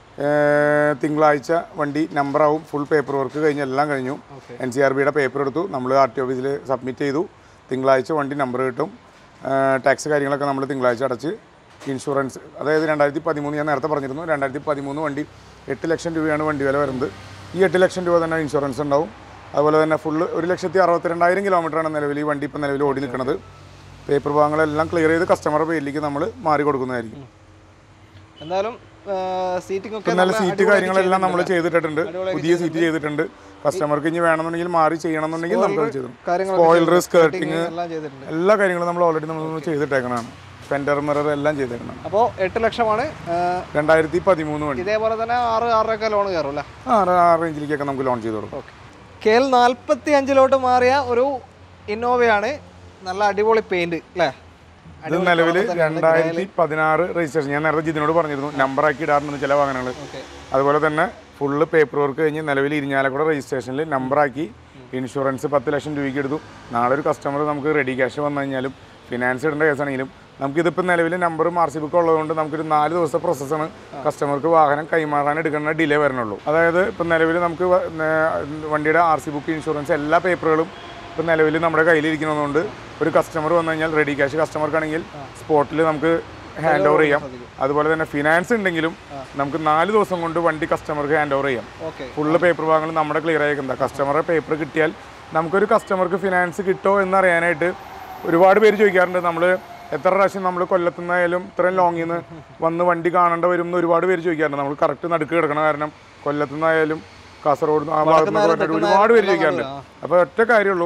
ഏർ, തിങ്കളാഴ്ച വണ്ടി നമ്പറാവും ഫുൾ പേപ്പർ വർക്ക് കഴിഞ്ഞ് എല്ലാം കഴിഞ്ഞു Okay. എൻ സി ആർ ബിയുടെ പേപ്പർ എടുത്തു നമ്മൾ ആർ ടി ഓഫീസിൽ സബ്മിറ്റ് ചെയ്തു തിങ്കളാഴ്ച വണ്ടി നമ്പർ കിട്ടും ടാക്സ് കാര്യങ്ങളൊക്കെ നമ്മൾ തിങ്കളാഴ്ച അടച്ച് ഇൻഷുറൻസ് അതായത് രണ്ടായിരത്തി പതിമൂന്ന് ഞാൻ നേരത്തെ പറഞ്ഞിരുന്നു രണ്ടായിരത്തി പതിമൂന്ന് വണ്ടി എട്ട് ലക്ഷം രൂപയാണ് വണ്ടി വില വരുന്നത് ഈ എട്ട് ലക്ഷം രൂപ തന്നെ ഇൻഷുറൻസ് ഉണ്ടാവും അതുപോലെ തന്നെ ഫുള്ള് ഒരു ലക്ഷത്തി അറുപത്തിരണ്ടായിരം കിലോമീറ്ററാണ് നിലവിൽ ഈ വണ്ടി ഇപ്പം നിലവിൽ ഓടി നിൽക്കുന്നത് പേപ്പർ ഭാഗങ്ങളെല്ലാം ക്ലിയർ ചെയ്ത് കസ്റ്റമറുടെ പേരിലേക്ക് നമ്മൾ മാറി കൊടുക്കുന്നതായിരിക്കും എന്തായാലും സീറ്റിംഗ് ഒക്കെ ഇപ്പം നല്ല നല്ല സീറ്റ് അടിപൊളിയായിട്ട് കാര്യങ്ങളെല്ലാം നമ്മൾ ചെയ്തിട്ടുണ്ട് അടിപൊളിയാക്കി പുതിയ സീറ്റ് ചെയ്തിട്ടുണ്ട് കസ്റ്റമർക്ക് ഇനി വേണമെന്നുണ്ടെങ്കിൽ മാറി ചെയ്യണമെന്നുണ്ടെങ്കിൽ നമ്മൾ ചെയ്തു കാര്യങ്ങളൊക്കെ സ്പോയിലർ ചെയ്തിട്ടുണ്ട്. സ്കേർട്ടിങ് എല്ലാം ചെയ്തിട്ടുണ്ട് എല്ലാ കാര്യങ്ങളും നമ്മൾ ഓൾറെഡി നമ്മൾ ചെയ്തിട്ടേക്കണതാണ് ഫെൻഡർ മിറർ എല്ലാം ചെയ്തേക്കണം അപ്പോൾ എട്ട് ലക്ഷമാണ് ആ, രണ്ടായിരത്തി പതിമൂന്ന് വണ്ടി ഇതേപോലെ തന്നെ ആറ് ആറരൊക്കെ ലോൺ കയറും അല്ലേ ആ ആ റേഞ്ചിലേക്കൊക്കെ നമുക്ക് ലോൺ ചെയ്ത് കൊടുക്കും ഓക്കെ കെ എൽ നാൽപ്പത്തി അഞ്ചിലോട്ട് മാറിയ ഒരു ഇന്നോവയാണ് നല്ല അടിപൊളി പെയിന്റ് അല്ലേ ഇത് നിലവിൽ രണ്ടായിരത്തി പതിനാറ് രജിസ്ട്രേഷൻ ഞാൻ നേരത്തെ ജിതിനോട് പറഞ്ഞിരുന്നു നമ്പർ ആക്കി ഇടാറുണ്ട് ചില വാഹനങ്ങൾ ഓക്കെ അതുപോലെ തന്നെ ഫുള്ള് പേപ്പർ വർക്ക് കഴിഞ്ഞ് നിലവിൽ ഇരിഞ്ഞാലക്കുട രജിസ്ട്രേഷനിൽ നമ്പറാക്കി ഇൻഷുറൻസ് പത്ത് ലക്ഷം രൂപയ്ക്ക് എടുത്തു നാളെ ഒരു കസ്റ്റമർ നമുക്ക് റെഡി ക്യാഷ് വന്നു കഴിഞ്ഞാലും ഫിനാൻസ് ഇടേണ്ട കേസാണെങ്കിലും നമുക്കിതിപ്പോൾ നിലവിൽ നമ്പറും ആർ സി ബുക്കും ഉള്ളതുകൊണ്ട് നമുക്കൊരു നാല് ദിവസത്തെ പ്രോസസ്സാണ് കസ്റ്റമർക്ക് വാഹനം കൈമാറാൻ എടുക്കുന്ന ഡിലേ വരണുള്ളൂ അതായത് ഇപ്പം നിലവിൽ നമുക്ക് വ- നേ- വണ്ടിയുടെ ആർ സി ബുക്ക് ഇൻഷുറൻസ് എല്ലാ പേപ്പറുകളും ഇപ്പം നിലവിൽ നമ്മുടെ കയ്യിലിരിക്കുന്നതുകൊണ്ട് ഒരു കസ്റ്റമർ വന്നു കഴിഞ്ഞാൽ റെഡി ക്യാഷ് കസ്റ്റമർക്കാണെങ്കിൽ സ്പോട്ടിൽ നമുക്ക് ഹാൻഡ് ഓവർ ചെയ്യാം അതുപോലെ തന്നെ ഫിനാൻസ് ഉണ്ടെങ്കിലും നമുക്ക് നാല് ദിവസം കൊണ്ട് വണ്ടി കസ്റ്റമർക്ക് ഹാൻഡ് ഓവർ ചെയ്യാം ഓക്കെ ഫുള്ള് പേപ്പർ ഭാഗങ്ങൾ നമ്മുടെ ക്ലിയർ ആയിരിക്കുന്നത് കസ്റ്റമറുടെ പേപ്പർ കിട്ടിയാൽ നമുക്കൊരു കസ്റ്റമർക്ക് ഫിനാൻസ് കിട്ടുമോ എന്നറിയാനായിട്ട് ഒരുപാട് പേര് ചോദിക്കാറുണ്ട് നമ്മൾ എത്ര പ്രാവശ്യം നമ്മൾ കൊല്ലത്തുനിന്നായാലും ഇത്രയും ലോങ്ങിൽ നിന്ന് വന്ന് വണ്ടി കാണേണ്ട വരും എന്ന് ഒരുപാട് പേര് ചോദിക്കാറുണ്ട് നമ്മൾ കറക്റ്റ് നടുക്ക് കിടക്കണ കാരണം കൊല്ലത്തുനിന്നായാലും കാസർഗോഡ് ആ ഭാഗത്ത് നിന്ന് പറഞ്ഞിട്ട് ഒരുപാട് പേര് ചോദിക്കാറുണ്ട് അപ്പോൾ ഒറ്റ കാര്യമുള്ളൂ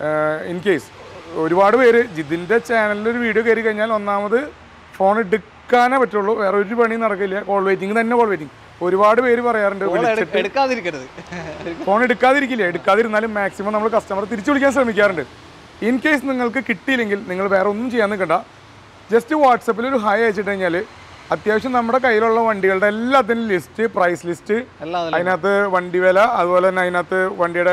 ഇൻ കേസ് ഒരുപാട് പേര് ജിതിൻ്റെ ചാനലിൽ ഒരു വീഡിയോ കയറി കഴിഞ്ഞാൽ ഒന്നാമത് ഫോൺ എടുക്കാനേ പറ്റുള്ളൂ വേറെ ഒരു പണി നടക്കില്ല കോൾ വെയിറ്റിംഗ് തന്നെ കോൾ വെയിറ്റിംഗ് ഒരുപാട് പേര് പറയാറുണ്ട് വിളിച്ചിട്ട് എടുക്കാതിരിക്കരുത് ഫോൺ എടുക്കാതിരിക്കില്ല എടുക്കാതിരുന്നാലും മാക്സിമം നമ്മൾ കസ്റ്റമർ തിരിച്ചു വിളിക്കാൻ ശ്രമിക്കാറുണ്ട് ഇൻ കേസ് നിങ്ങൾക്ക് കിട്ടിയില്ലെങ്കിൽ നിങ്ങൾ വേറെ ഒന്നും ചെയ്യാൻ നിൽക്കണ്ട ജസ്റ്റ് വാട്സപ്പിൽ ഒരു ഹായ് അയച്ചിട്ട് കഴിഞ്ഞാൽ അത്യാവശ്യം നമ്മുടെ കയ്യിലുള്ള വണ്ടികളുടെ എല്ലാത്തിനും ലിസ്റ്റ് പ്രൈസ് ലിസ്റ്റ് എല്ലാം അതിൽ അതിനകത്ത് വണ്ടി വില അതുപോലെ തന്നെ അതിനകത്ത് വണ്ടിയുടെ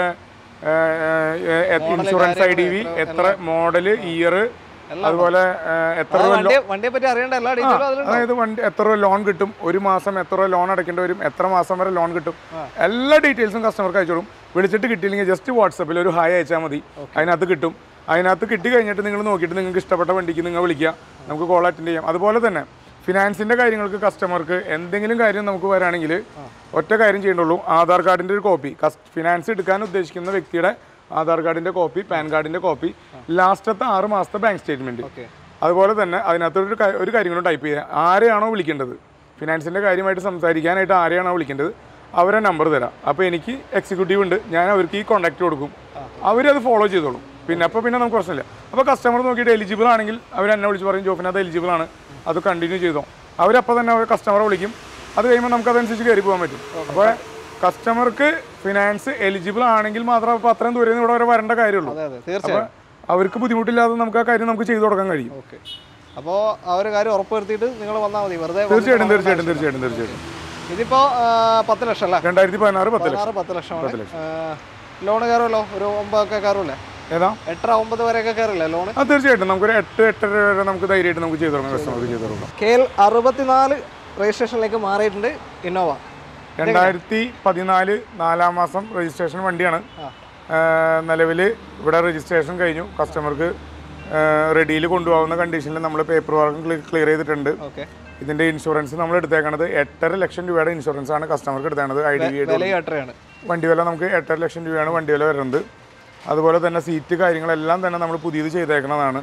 ഇൻഷുറൻസ് ഐ ഡി വി എത്ര മോഡല് ഇയർ അതുപോലെ ആ, എത്ര രൂപ വണ്ടിയെ വണ്ടിയെ പറ്റി അറിയേണ്ട എല്ലാ ഡീറ്റെയിലും അതിലുണ്ട് അതായത് വണ്ടി എത്ര രൂപ ലോൺ കിട്ടും ഒരു മാസം എത്ര രൂപ ലോൺ അടയ്ക്കേണ്ടി വരും എത്ര മാസം വരെ ലോൺ കിട്ടും എല്ലാ ഡീറ്റെയിൽസും കസ്റ്റമർക്ക് അയച്ചോളും വിളിച്ചിട്ട് കിട്ടിയില്ലെങ്കിൽ ജസ്റ്റ് വാട്സപ്പിൽ ഒരു ഹായ് അയച്ചാൽ മതി അതിനകത്ത് കിട്ടും അതിനകത്ത് കിട്ടി കഴിഞ്ഞിട്ട് നിങ്ങൾ നോക്കിയിട്ട് നിങ്ങൾക്ക് ഇഷ്ടപ്പെട്ട വണ്ടിക്ക് നിങ്ങൾ വിളിക്കുക നമുക്ക് കോൾ അറ്റൻഡ് ചെയ്യാം അതുപോലെ തന്നെ ഫിനാൻസിൻ്റെ കാര്യങ്ങൾക്ക് കസ്റ്റമർക്ക് എന്തെങ്കിലും കാര്യം നമുക്ക് വരാണെങ്കിൽ ഒറ്റ കാര്യം ചെയ്യേണ്ടുള്ളൂ ആധാർ കാർഡിൻ്റെ ഒരു കോപ്പി ഫിനാൻസ് എടുക്കാൻ ഉദ്ദേശിക്കുന്ന വ്യക്തിയുടെ ആധാർ കാർഡിൻ്റെ കോപ്പി പാൻ കാർഡിൻ്റെ കോപ്പി ലാസ്റ്റത്തെ ആറ് മാസത്തെ ബാങ്ക് സ്റ്റേറ്റ്മെൻറ്റ് ഓക്കെ അതുപോലെ തന്നെ അതിനകത്ത് ഒരു കാ- ഒരു കാര്യം കൂടെ ടൈപ്പ് ചെയ്യുക ആരെയാണോ വിളിക്കേണ്ടത് ഫിനാൻസിൻ്റെ കാര്യമായിട്ട് സംസാരിക്കാനായിട്ട് ആരെയാണോ വിളിക്കേണ്ടത് അവരെ നമ്പർ തരാം അപ്പോൾ എനിക്ക് എക്സിക്യൂട്ടീവ് ഉണ്ട് ഞാൻ അവർക്ക് ഈ കോൺടാക്റ്റ് കൊടുക്കും അവരത് ഫോളോ ചെയ്തോളും പിന്നെ അപ്പോൾ പിന്നെ നമുക്ക് പ്രശ്നമില്ല അപ്പോൾ കസ്റ്റമർ നോക്കിയിട്ട് എലിജിബിൾ ആണെങ്കിൽ അവർ എന്നെ വിളിച്ച് പറയും ജോഫിന് അത് എലിജിബിൾ ആണ് അത് കണ്ടിന്യൂ ചെയ്തോ അവരപ്പോൾ തന്നെ അവർ കസ്റ്റമറെ വിളിക്കും അത് കഴിയുമ്പോൾ നമുക്ക് അതനുസരിച്ച് കയറി പോകാൻ പറ്റും അപ്പോൾ കസ്റ്റമർക്ക് ഫിനാൻസ് എലിജിബിൾ ആണെങ്കിൽ മാത്രമേ അപ്പോൾ അത്രയും ദൂരം നിന്ന് ഇവിടെ വരെ വരേണ്ട കാര്യമുള്ളൂ അതെ അതെ തീർച്ചയായും അവർക്ക് ബുദ്ധിമുട്ടില്ലാതെ നമുക്ക് ആ കാര്യം നമുക്ക് ചെയ്തു കൊടുക്കാൻ കഴിയും ഓക്കെ അപ്പോൾ ആ ഒരു കാര്യം ഉറപ്പുവരുത്തിയിട്ട് നിങ്ങൾ വന്നാൽ മതി വെറുതെ തീർച്ചയായിട്ടും തീർച്ചയായിട്ടും തീർച്ചയായിട്ടും തീർച്ചയായിട്ടും ഇതിപ്പോൾ പത്ത് ലക്ഷം അല്ലേ രണ്ടായിരത്തി പതിനാറ് പത്ത് ലക്ഷം പതിനാറ് പത്ത് ലക്ഷമാണ് ലോൺ കയറുമല്ലോ ഒരു ഒമ്പതൊക്കെ കയറൂലേ ഏതാ എട്ടര ഒമ്പത് വരെയൊക്കെ കയറില്ലേ ലോൺ ആ തീർച്ചയായിട്ടും നമുക്കൊരു എട്ട് എട്ടര വരെ നമുക്ക് ധൈര്യമായിട്ട് നമുക്ക് ചെയ്തു തുടങ്ങാം കസ്റ്റമർക്ക് ചെയ്തു തുടങ്ങാം കെ എൽ അറുപത്തിനാല് രജിസ്ട്രേഷനിലേക്ക് മാറിയിട്ടുണ്ട് ഇന്നോവ രണ്ടായിരത്തി പതിനാല് നാലാം മാസം രജിസ്ട്രേഷൻ വണ്ടിയാണ് ആ. നിലവിൽ ഇവിടെ രജിസ്ട്രേഷൻ കഴിഞ്ഞു കസ്റ്റമർക്ക് റെഡിയിൽ കൊണ്ടുപോകുന്ന കണ്ടീഷനിൽ നമ്മൾ പേപ്പർ വർക്ക് ക്ലിയർ ചെയ്തിട്ടുണ്ട് ഓക്കെ ഇതിന്റെ ഇൻഷുറൻസ് നമ്മൾ എടുത്തേക്കണത് എട്ടര ലക്ഷം രൂപയുടെ ഇൻഷുറൻസ് ആണ് കസ്റ്റമർക്ക് എടുത്തേണ്ടത് ഐ ഡി വി വില എട്ടരയാണ് വണ്ടി വില നമുക്ക് എട്ടര ലക്ഷം രൂപയാണ് വണ്ടി വില വരുന്നത് അതുപോലെ തന്നെ സീറ്റ് കാര്യങ്ങളെല്ലാം തന്നെ നമ്മൾ പുതിയത് ചെയ്തേക്കുന്നതാണ്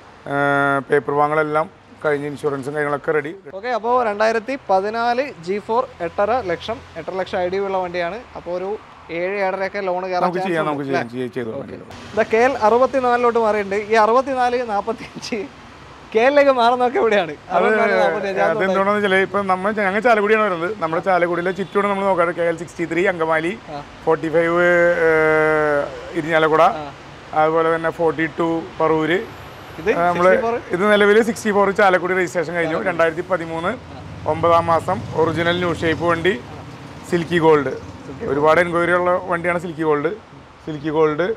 പേപ്പർ വാങ്ങലെല്ലാം കഴിഞ്ഞ് ഇൻഷുറൻസും കാര്യങ്ങളൊക്കെ റെഡി ഓക്കെ അപ്പോൾ രണ്ടായിരത്തി പതിനാല് ജി ഫോർ എട്ടര ലക്ഷം എട്ടര ലക്ഷം ഐ ഡി ഉള്ള വണ്ടിയാണ് അപ്പോൾ ഒരു ഏഴ് ഏഴരയൊക്കെ ലോൺ കയറാൻ നമുക്ക് ചെയ്യാം നമുക്ക് ചെയ്യാം ചെയ്യ- ചെയ്തു തുടങ്ങാം. ഇതാ കെ എൽ അറുപത്തിനാലിലോട്ട് മാറിയിട്ടുണ്ട് ഈ അറുപത്തിനാല് നാൽപ്പത്തി അഞ്ച് കെ എല്ലിലേക്ക് മാറുന്നതൊക്കെ എവിടെയാണ് അറുപത്തിനാല്, നാൽപ്പത്തിയഞ്ച്. അത് അതെന്തുകൊണ്ടാന്ന് വെച്ചാൽ ഇപ്പം നമ്മൾ ഞങ്ങൾ ചാലക്കുടിയാണ് വരുന്നത് നമ്മുടെ ചാലക്കുടിയിലെ ചുറ്റോട് നമ്മൾ നോക്കാറ് K L sixty three Angamaly forty five Irinjalakuda അതുപോലെ തന്നെ ഫോർട്ടി ടു പറവൂര് ഇത് നമ്മൾ ഇത് നിലവിൽ സിക്സ്റ്റി ഫോർ ചാലക്കുടി രജിസ്ട്രേഷൻ കഴിഞ്ഞു രണ്ടായിരത്തി പതിമൂന്ന് ഒമ്പതാം മാസം ഒറിജിനൽ ന്യൂ ഷേപ്പ് വണ്ടി സിൽക്കി ഗോൾഡ് ഒരുപാട് എൻക്വയറി ഉള്ള വണ്ടിയാണ് സിൽക്കി ഗോൾഡ് സിൽക്കി ഗോൾഡ്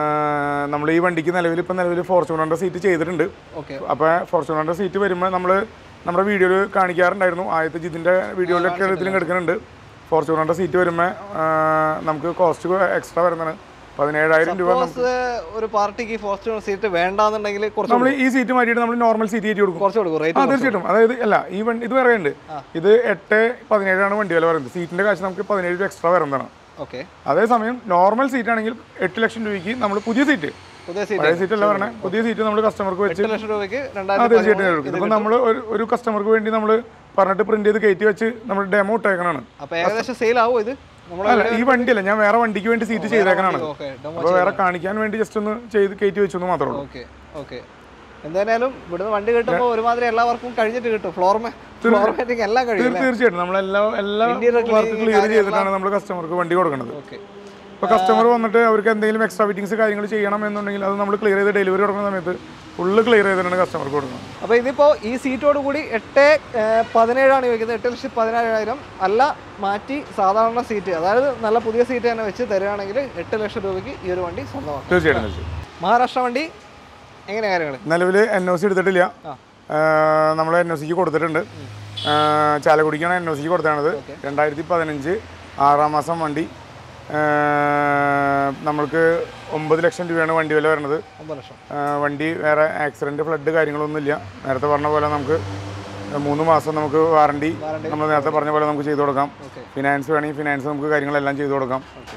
നമ്മൾ ഈ വണ്ടിക്ക് നിലവിൽ ഇപ്പം നിലവിൽ ഫോർച്യൂണറിൻ്റെ സീറ്റ് ചെയ്തിട്ടുണ്ട് ഓക്കെ അപ്പോൾ ഫോർച്യൂണറിൻ്റെ സീറ്റ് വരുമ്പോൾ നമ്മൾ നമ്മുടെ വീഡിയോയിൽ കാണിക്കാറുണ്ടായിരുന്നു ആദ്യത്തെ ജിതിൻ്റെ വീഡിയോയിലൊക്കെ ഇതിലും എടുക്കുന്നുണ്ട് ഫോർച്യൂണറിൻ്റെ സീറ്റ് വരുമ്പോൾ നമുക്ക് കോസ്റ്റ് എക്സ്ട്രാ വരുന്നതാണ് പതിനേഴായിരം രൂപ സപ്പോസ് ഒരു പാർട്ടിക്ക് ഫോർച്യൂണർ സീറ്റ് വേണ്ടാന്നുണ്ടെങ്കിൽ കുറച്ച് നമ്മൾ ഈ സീറ്റ് മാറ്റിയിട്ട് നമ്മൾ നോർമൽ സീറ്റ് കയറ്റി കൊടുക്കും കുറച്ച് കൊടുക്കും ആ റേറ്റ് തീർച്ചയായിട്ടും അതായത് അല്ല ഈ വണ്ടി ഇത് പറയുന്നുണ്ട് ഇത് എട്ട് പതിനേഴാണ് വണ്ടി വില പറയുന്നത് സീറ്റിന്റെ കാശ് നമുക്ക് പതിനേഴ് രൂപ എക്സ്ട്രാ വരുന്നതാണ് ഓക്കെ അതേസമയം നോർമൽ സീറ്റ് ആണെങ്കിൽ എട്ട് ലക്ഷം രൂപയ്ക്ക് നമ്മൾ പുതിയ സീറ്റ് പുതിയ സീറ്റ് പഴയ സീറ്റ് അല്ല പറഞ്ഞത് പുതിയ സീറ്റ് നമ്മൾ കസ്റ്റമർക്ക് വെച്ച് എട്ട് ലക്ഷം രൂപയ്ക്ക് ആ രണ്ടായിരത്തി തീർച്ചയായിട്ടും എടുക്കും ഇപ്പം നമ്മൾ ഒരു ഒരു കസ്റ്റമർക്ക് വേണ്ടി നമ്മൾ പറഞ്ഞിട്ട് പ്രിന്റ് ചെയ്ത് കയറ്റി വെച്ച് നമ്മൾ ഡെമോ ഇട്ടേക്കണാണ് അപ്പോൾ ഏകദേശം സെയിൽ ആവും ഇത് നമ്മൾ അല്ല ഈ വണ്ടിയല്ല ഞാൻ വേറെ വണ്ടിക്ക് വേണ്ടി സീറ്റ് ചെയ്തേക്കണാണ് ഓക്കെ അപ്പോൾ വേറെ കാണിക്കാൻ വേണ്ടി ജസ്റ്റ് ഒന്ന് ചെയ്ത് കയറ്റി വെച്ചെന്ന് മാത്രമേ ഉള്ളൂ ഓക്കെ ഓക്കെ എന്തായാലും ഇവിടുന്ന് വണ്ടി കിട്ടുമ്പോൾ ഒരുമാതിരി എല്ലാവർക്കും കഴിഞ്ഞിട്ട് കിട്ടും ഫ്ലോർമേ ഫ്ലോർമാറ്റിംഗ് എല്ലാം കഴിയും തീർ- തീർച്ചയായിട്ടും നമ്മളെല്ലാം എല്ലാ Interior വർക്ക് cleaning ക്ലിയർ ചെയ്തിട്ടാണ് നമ്മൾ കസ്റ്റമർക്ക് വണ്ടി കൊടുക്കുന്നത് ഓക്കെ ഇപ്പോൾ കസ്റ്റമർ വന്നിട്ട് അവർക്ക് എന്തെങ്കിലും എക്സ്ട്രാ ഫിറ്റിങ്സ് കാര്യങ്ങൾ ചെയ്യണം എന്നുണ്ടെങ്കിൽ അത് നമ്മൾ ക്ലിയർ ചെയ്ത് ഡെലിവറി കൊടുക്കുന്ന സമയത്ത് ഫുള്ള് ക്ലിയർ ചെയ്തിട്ടാണ് കസ്റ്റമർക്ക് കൊടുക്കുന്നത് അപ്പോൾ ഇതിപ്പോൾ ഈ സീറ്റോട് കൂടി എട്ട് ഏഹ്, പതിനേഴാണ് ചോദിക്കുന്നത് എട്ട് ലക്ഷത്തി പതിനേഴായിരം അല്ല മാറ്റി സാധാരണ സീറ്റ് അതായത് നല്ല പുതിയ സീറ്റ് തന്നെ വെച്ച് തരികയാണെങ്കിൽ എട്ട് ലക്ഷം രൂപയ്ക്ക് ഈ ഒരു വണ്ടി സ്വന്തമാക്കാം തീർച്ചയായിട്ടും തീർച്ചയായും മഹാരാഷ്ട്ര വണ്ടി എങ്ങനെ കാര്യങ്ങൾ നിലവിൽ എൻ ഒ സി എടുത്തിട്ടില്ല ആ. നമ്മൾ എൻ ഒ സിക്ക് കൊടുത്തിട്ടുണ്ട് ആ, ചാലക്കുടിക്കാണ് എൻ ഒ സിക്ക് കൊടുത്തത് Okay. രണ്ടായിരത്തി പതിനഞ്ച് ആറാം മാസം വണ്ടി ആ, നമ്മൾക്ക് ഒമ്പത് ലക്ഷം രൂപയാണ് വണ്ടി വില വരുന്നത് ഒമ്പത് ലക്ഷം ആ, വണ്ടി വേറെ ആക്സിഡൻറ്റ് ഫ്ലഡ് കാര്യങ്ങളൊന്നുമില്ല നേരത്തെ പറഞ്ഞ പോലെ നമുക്ക് മൂന്ന് മാസം നമുക്ക് വാറണ്ടി Warranty. നമ്മൾ നേരത്തെ പറഞ്ഞ പോലെ നമുക്ക് ചെയ്തു കൊടുക്കാം ഓക്കെ ഫിനാൻസ് വേണമെങ്കിൽ ഫിനാൻസ് നമുക്ക് കാര്യങ്ങളെല്ലാം ചെയ്തു കൊടുക്കാം ഓക്കെ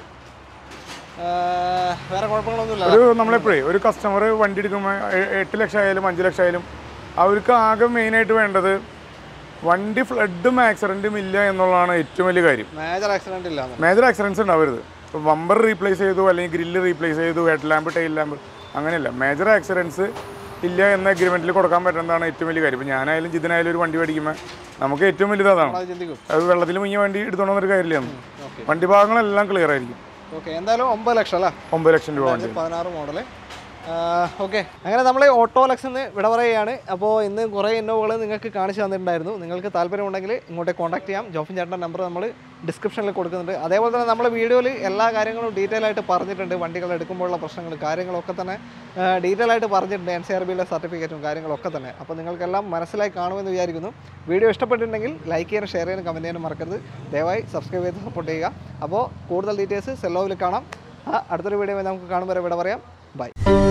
വേറെ കുഴപ്പങ്ങളൊന്നുമില്ല ഒരു നമ്മളെപ്പോഴേ ഒരു കസ്റ്റമർ വണ്ടി എടുക്കുമ്പോൾ എ- എട്ട് ലക്ഷം ആയാലും അഞ്ച് ലക്ഷം ആയാലും അവർക്ക് ആകെ മെയിനായിട്ട് വേണ്ടത് വണ്ടി ഫ്ലഡും ആക്സിഡൻറ്റും ഇല്ല എന്നുള്ളതാണ് ഏറ്റവും വലിയ കാര്യം മേജർ ആക്സിഡന്റ് ഇല്ല മേജർ ആക്സിഡൻസ് ഉണ്ടാവരുത് ഇപ്പോൾ ബമ്പർ റീപ്ലേസ് ചെയ്തു അല്ലെങ്കിൽ ഗ്രില്ല് റീപ്ലേസ് ചെയ്തു ഹെഡ് ലാമ്പ് ടൈൽ ലാമ്പ് അങ്ങനെയല്ല മേജർ ആക്സിഡൻസ് ഇല്ല എന്ന അഗ്രിമെൻറ്റിൽ കൊടുക്കാൻ പറ്റുന്നതാണ് ഏറ്റവും വലിയ കാര്യം ഇപ്പോൾ ഞാനായാലും ജിതിനായാലും ഒരു വണ്ടി മേടിക്കുമ്പോൾ നമുക്ക് ഏറ്റവും വലുത് അതാണ് അത് ചിന്തിക്കും അത് വെള്ളത്തിൽ മുങ്ങിയ വണ്ടി എടുത്തോണ്ട് വന്നൊരു കാര്യമില്ല ഓക്കെ വണ്ടി ഭാഗങ്ങളെല്ലാം ക്ലിയർ ആയിരിക്കും ഓക്കെ എന്തായാലും ഒമ്പത് ലക്ഷം അല്ലേ ഒമ്പത് ലക്ഷം രൂപ വണ്ടി പതിനാറ് മോഡല് ഓക്കെ അങ്ങനെ നമ്മൾ ഓട്ടോലക്സ് നിന്ന് വിട പറയുകയാണ് അപ്പോൾ ഇന്ന് കുറേ ഇന്നോവകൾ നിങ്ങൾക്ക് കാണിച്ചു തന്നിട്ടുണ്ടായിരുന്നു നിങ്ങൾക്ക് താല്പര്യമുണ്ടെങ്കിൽ ഇങ്ങോട്ടേ കോൺടാക്ട് ചെയ്യാം ജോഫിൻ ചേട്ടൻ്റെ നമ്പർ നമ്മൾ ഡിസ്ക്രിപ്ഷനിൽ കൊടുക്കുന്നുണ്ട് അതേപോലെ തന്നെ നമ്മൾ വീഡിയോയിൽ എല്ലാ കാര്യങ്ങളും ഡീറ്റെയിൽ ആയിട്ട് പറഞ്ഞിട്ടുണ്ട് വണ്ടികൾ എടുക്കുമ്പോഴുള്ള പ്രശ്നങ്ങൾ കാര്യങ്ങളൊക്കെ തന്നെ ഡീറ്റെയിൽ ആയിട്ട് പറഞ്ഞിട്ടുണ്ട് എൻ സി ആർ ബിയുടെ സർട്ടിഫിക്കറ്റും കാര്യങ്ങളൊക്കെ തന്നെ അപ്പോൾ നിങ്ങൾക്കെല്ലാം മനസ്സിലായി കാണുമെന്ന് വിചാരിക്കുന്നു വീഡിയോ ഇഷ്ടപ്പെട്ടിട്ടുണ്ടെങ്കിൽ ലൈക്ക് ചെയ്യാനും ഷെയർ ചെയ്യാനും കമൻറ്റ് ചെയ്യാനും മറക്കരുത് ദയവായി സബ്സ്ക്രൈബ് ചെയ്ത് സപ്പോർട്ട് ചെയ്യുക അപ്പോൾ കൂടുതൽ ഡീറ്റെയിൽസ് സെല്ലോവിൽ കാണാം ആ, അടുത്തൊരു വീഡിയോ നമുക്ക് കാണുമ്പോൾ വരെ ഇവിടെ പറയാം ബൈ